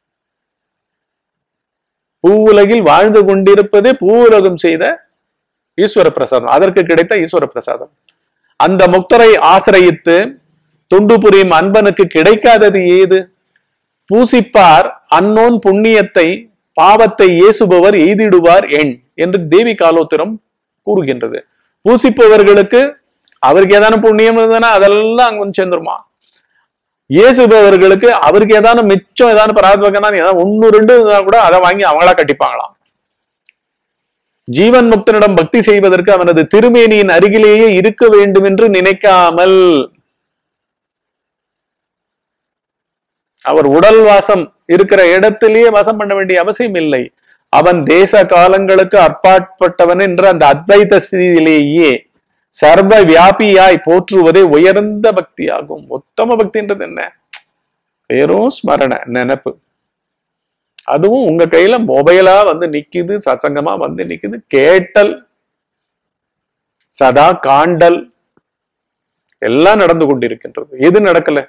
பூவுலகில் வாழ்ந்து கொண்டிருப்பதே பூவுலகம் செய்த ஈஸ்வர பிரசாதம் அதற்கு கிடைத்த ஈஸ்வர பிரசாதம் அந்த முக்தரை ஆசிரயித்து துண்டு புரியும் அன்பனுக்கு கிடைக்காதது ஏது பூசிப்பார் அன்னோன் புண்ணியத்தை பாவத்தை ஏசுபவர் எய்திடுவார் எண் என்று தேவி காலோத்திரம் கூறுகின்றது பூசிப்பவர்களுக்கு அவருக்கு ஏதான புண்ணியம் இருந்ததுன்னா அதெல்லாம் அங்க வந்து சேர்ந்துருமா இயேசுபவர்களுக்கு அவருக்கு ஏதான மிச்சம் ஏதான பராத்மகனா ஏதாவது ஒன்னு ரெண்டு இருந்தா கூட அதை வாங்கி அவங்களா கட்டிப்பாங்களாம் ஜீவன் முக்தனிடம் பக்தி செய்வதற்கு அவனது திருமேனியின் அருகிலேயே இருக்க வேண்டும் என்று நினைக்காமல் அவர் உடல் வாசம் இருக்கிற இடத்திலேயே வாசம் பண்ண வேண்டிய அவசியம் இல்லை அவன் தேச காலங்களுக்கு அப்பாற்பட்டவன் என்ற அந்த அத்வைத ஸ்திதியிலேயே சர்வ வியாபியாய் போற்றுவதே உயர்ந்த பக்தியாகும் உத்தம பக்தின்றது என்ன வெறும் ஸ்மரண நினைப்பு அதுவும் உங்க கையில மொபைலா வந்து நிக்குது சத்சங்கமா வந்து நிக்குது கேட்டல் சதா காண்டல் எல்லாம் நடந்து கொண்டிருக்கின்றது எது நடக்கல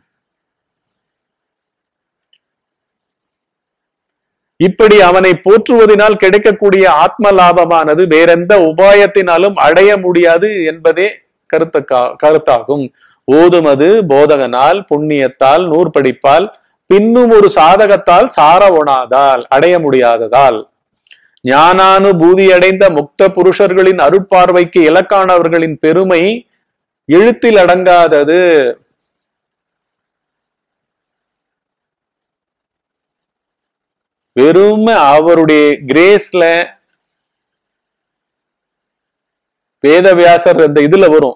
இப்படி அவனை போற்றுவதனால் கிடைக்கக்கூடிய ஆத்ம லாபமானது வேறெந்த உபாயத்தினாலும் அடைய முடியாது என்பதே கருத்து கருத்தாகும் ஓதுமது போதகனால் புண்ணியத்தால் நூற்படிப்பால் பின்னும் ஒரு சாதகத்தால் சார ஒணாதால் அடைய முடியாததால் ஞானானுபூதி அடைந்த முக்த புருஷர்களின் அருட்பார்வைக்கு இலக்கானவர்களின் பெருமை எழுத்தில் அடங்காதது வெறும் அவருடைய கிரேஸ்ல வேதவியாசர் அந்த இதுல வரும்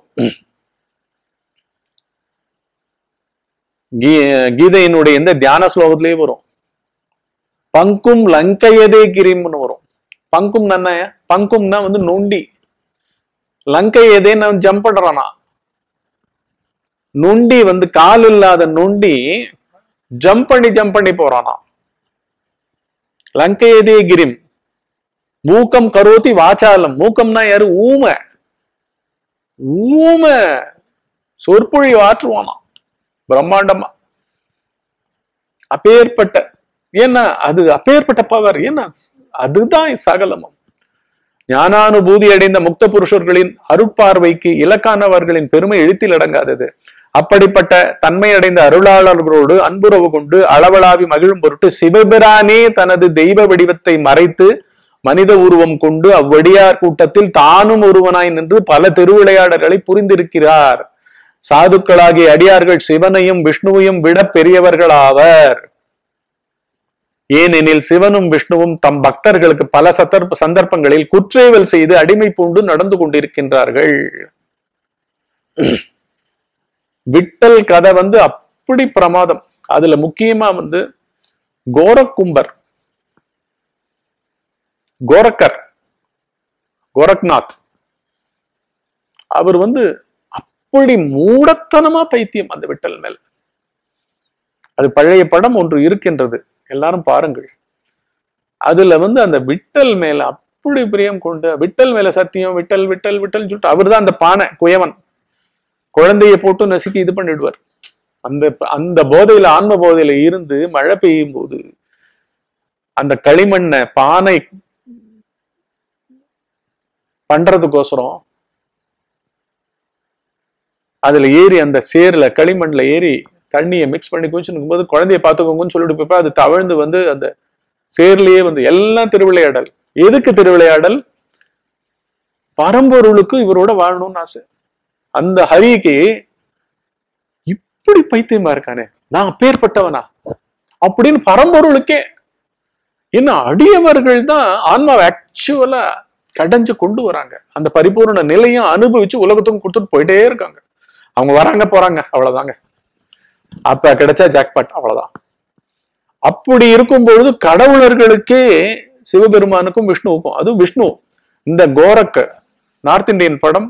கீதையினுடைய எந்த தியான ஸ்லோகத்திலேயே வரும் பங்கும் லங்கையதே கிரிம்னு வரும் பங்கும் என்ன பங்கும்னா வந்து நொண்டி லங்கையதே நான் ஜம்ப் பண்றானா நொண்டி வந்து கால் இல்லாத நொண்டி ஜம்ப் பண்ணி ஜம்ப் பண்ணி போறானா லங்கையதே கிரிம் மூக்கம் கரோதி வாச்சாலம் மூக்கம்னா யாரு ஊமை ஊமை சொற்பொழி ஆற்றுவானா பிரம்மாண்டமா அப்பேற்பட்ட ஏன்னா அது அப்பேற்பட்ட பவர் ஏன்னா அதுதான் சகலமம் ஞானானுபூதி அடைந்த முக்த புருஷர்களின் அருட்பார்வைக்கு இலக்கானவர்களின் பெருமை எழுத்தில் அடங்காதது அப்படிப்பட்ட தன்மை அடைந்த அருளாளர்களோடு அன்புறவு கொண்டு அளவளாவி மகிழும் பொருட்டு சிவபிரானே தனது தெய்வ வடிவத்தை மறைத்து மனித உருவம் கொண்டு அவ்வடியார் கூட்டத்தில் தானும் ஒருவனாய் நின்று பல திருவிளையாடல்களை புரிந்திருக்கிறார் சாதுக்களாகிய அடியார்கள் சிவனையும் விஷ்ணுவையும் விட பெரியவர்களாவர் ஏனெனில் சிவனும் விஷ்ணுவும் தம் பக்தர்களுக்கு பல சந்தர்ப்ப சந்தர்ப்பங்களில் குற்றேவல் செய்து அடிமை பூண்டு நடந்து கொண்டிருக்கின்றார்கள் விட்டல் கதை வந்து அப்படி பிரமாதம் அதுல முக்கியமா வந்து கோரக்கும்பர் கோரக்கர் கோரக்நாத் அவர் வந்து அப்படி மூடத்தனமா பைத்தியம் அந்த விட்டல் மேல் அது பழைய படம் ஒன்று இருக்கின்றது எல்லாரும் பாருங்கள் அதுல வந்து அந்த விட்டல் மேல அப்படி பிரியம் கொண்டு விட்டல் மேல சத்தியம் விட்டல் விட்டல் விட்டல் சொல்லிட்டு அவர் தான் அந்த பானை குயவன் குழந்தைய போட்டு நசுக்கி இது பண்ணிடுவார் அந்த அந்த போதையில ஆன்ம போதையில இருந்து மழை பெய்யும் போது அந்த களிமண்ணை பானை பண்றதுக்கோசரம் அதுல ஏறி அந்த சேர்ல களிமண்ல ஏறி தண்ணியை மிக்ஸ் பண்ணி குடிச்சு போது குழந்தைய பார்த்துக்கோங்கன்னு சொல்லிட்டு போய்ப்பா அது தவழ்ந்து வந்து அந்த சேர்லயே வந்து எல்லாம் திருவிளையாடல் எதுக்கு திருவிளையாடல் பரம்பொருளுக்கு இவரோட வாழணும்னு ஆசை அந்த ஹரிக்கு இப்படி பைத்தியமா இருக்கானே நான் அப்பேற்பட்டவனா அப்படின்னு பரம்பொருளுக்கே என்ன அடியவர்கள் தான் ஆன்மாவை ஆக்சுவலா கடைஞ்சு கொண்டு வராங்க அந்த பரிபூர்ண நிலையும் அனுபவிச்சு உலகத்துக்கும் கொடுத்துட்டு போயிட்டே இருக்காங்க அவங்க வராங்க போறாங்க அவ்வளவுதாங்க அப்ப கிடைச்சா ஜாக்பாட் அவ்வளவுதான் அப்படி இருக்கும் பொழுது கடவுளர்களுக்கே சிவபெருமானுக்கும் விஷ்ணுவுக்கும் அதுவும் விஷ்ணு இந்த கோரக்க நார்த் இந்தியன் படம்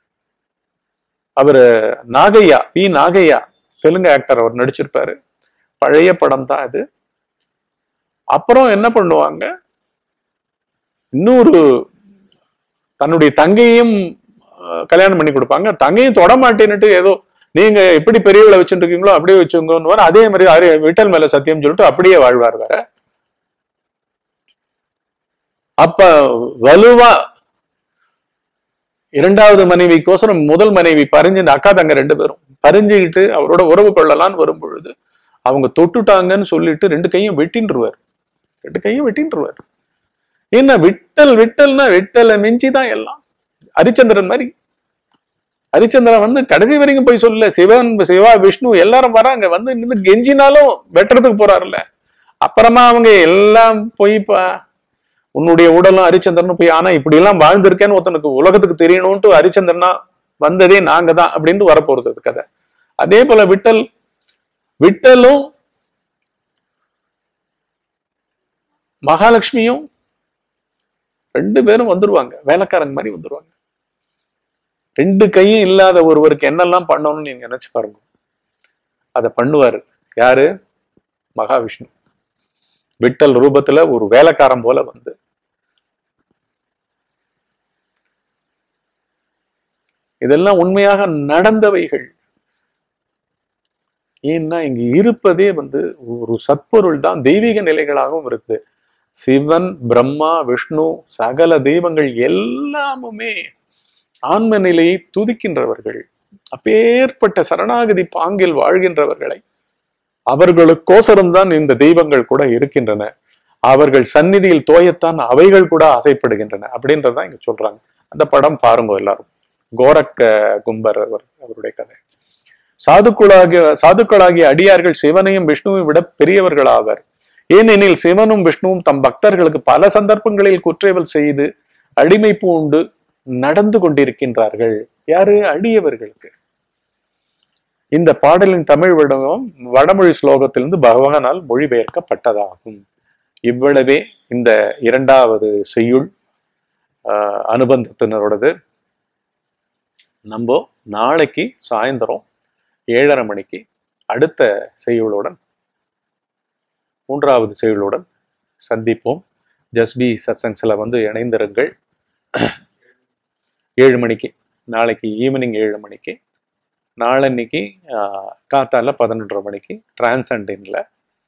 அவரு நாகையா பி நாகையா தெலுங்கு ஆக்டர் அவர் நடிச்சிருப்பாரு பழைய படம் தான் அது அப்புறம் என்ன பண்ணுவாங்க இன்னொரு தன்னுடைய தங்கையும் அஹ், கல்யாணம் பண்ணி கொடுப்பாங்க தங்கையும் தொட மாட்டேன்னுட்டு ஏதோ நீங்க எப்படி பெரியவளை வச்சுட்டு இருக்கீங்களோ அப்படியே வச்சுங்கன்னு அதே மாதிரி அரி விட்டல் மேல சத்தியம் சொல்லிட்டு அப்படியே வாழ்வார் வேற அப்ப வலுவா இரண்டாவது மனைவிக்கோசரம் முதல் மனைவி பறிஞ்சு இந்த அக்கா தங்க ரெண்டு பேரும் பறிஞ்சுக்கிட்டு அவரோட உறவு கொள்ளலான்னு வரும் பொழுது அவங்க தொட்டுட்டாங்கன்னு சொல்லிட்டு ரெண்டு கையும் வெட்டின்றுவார் ரெண்டு கையும் வெட்டின்றுவார் என்ன விட்டல் விட்டல்னா விட்டலை மிஞ்சி தான் எல்லாம் ஹரிச்சந்திரன் மாதிரி ஹரிச்சந்திரன் வந்து கடைசி வரைக்கும் போய் சொல்லல சிவன் சிவா விஷ்ணு எல்லாரும் வராங்க வந்து நின்று கெஞ்சினாலும் வெட்டுறதுக்கு போறாருல்ல அப்புறமா அவங்க எல்லாம் போய்ப்பா உன்னுடைய உடலும் ஹரிச்சந்திரனும் போய் ஆனா இப்படி எல்லாம் வாழ்ந்திருக்கேன்னு ஒருத்தனுக்கு உலகத்துக்கு தெரியணும்ட்டு ஹரிச்சந்திரனா வந்ததே நாங்க தான் அப்படின்னு வரப்போறது அது கதை அதே போல விட்டல் விட்டலும் மகாலட்சுமியும் ரெண்டு பேரும் வந்துருவாங்க வேலைக்காரங்க மாதிரி வந்துருவாங்க ரெண்டு கையும் இல்லாத ஒருவருக்கு என்னெல்லாம் பண்ணணும்னு நீங்க நினைச்சு பாருங்க அதை பண்ணுவாரு யாரு மகாவிஷ்ணு விட்டல் ரூபத்துல ஒரு வேலைக்காரன் போல வந்து இதெல்லாம் உண்மையாக நடந்தவைகள் ஏன்னா இங்க இருப்பதே வந்து ஒரு சத்பொருள் தான் தெய்வீக நிலைகளாகவும் இருக்குது சிவன் பிரம்மா விஷ்ணு சகல தெய்வங்கள் எல்லாமுமே ஆன்ம நிலையை துதிக்கின்றவர்கள் அப்பேற்பட்ட சரணாகதி பாங்கில் வாழ்கின்றவர்களை அவர்களுக்கோசரம் தான் இந்த தெய்வங்கள் கூட இருக்கின்றன அவர்கள் சந்நிதியில் தோயத்தான் அவைகள் கூட ஆசைப்படுகின்றன அப்படின்றதான் இங்க சொல்றாங்க அந்த படம் பாருங்க எல்லாரும் கோரக்க கும்பர் அவர் அவருடைய கதை சாதுக்களாகிய சாதுக்களாகிய அடியார்கள் சிவனையும் விஷ்ணுவையும் விட பெரியவர்களாவர் ஏனெனில் சிவனும் விஷ்ணுவும் தம் பக்தர்களுக்கு பல சந்தர்ப்பங்களில் குற்றேவல் செய்து அடிமை பூண்டு நடந்து கொண்டிருக்கின்றார்கள் யாரு அடியவர்களுக்கு இந்த பாடலின் தமிழ் வடிவம் வடமொழி ஸ்லோகத்திலிருந்து பகவானால் மொழிபெயர்க்கப்பட்டதாகும் இவ்வளவே இந்த இரண்டாவது செய்யுள் ஆஹ், அனுபந்தத்தினரோடது நம்ம நாளைக்கு சாயந்தரம் ஏழரை மணிக்கு அடுத்த செய்யுளுடன் மூன்றாவது செய்யுளுடன் சந்திப்போம் ஜஸ்பி சத்சங்ஸில் வந்து இணைந்திருங்கள் ஏழு மணிக்கு நாளைக்கு ஈவினிங் ஏழு மணிக்கு நாளன்னைக்கு ஆஹ், காத்தால பதினொன்றரை மணிக்கு டிரான்சண்டின்ல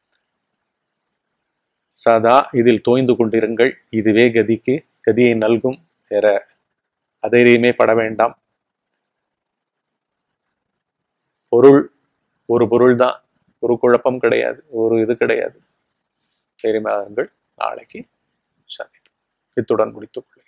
சதா இதில் தோய்ந்து கொண்டிருங்கள் இதுவே கதிக்கு கதியை நல்கும் வேற அதையுமே பட வேண்டாம் பொருள் ஒரு பொருள் தான் ஒரு குழப்பம் கிடையாது ஒரு இது கிடையாது தெரியுமாங்கள் நாளைக்கு சந்திப்போம் இத்துடன் முடித்துக் கொள்கிறேன்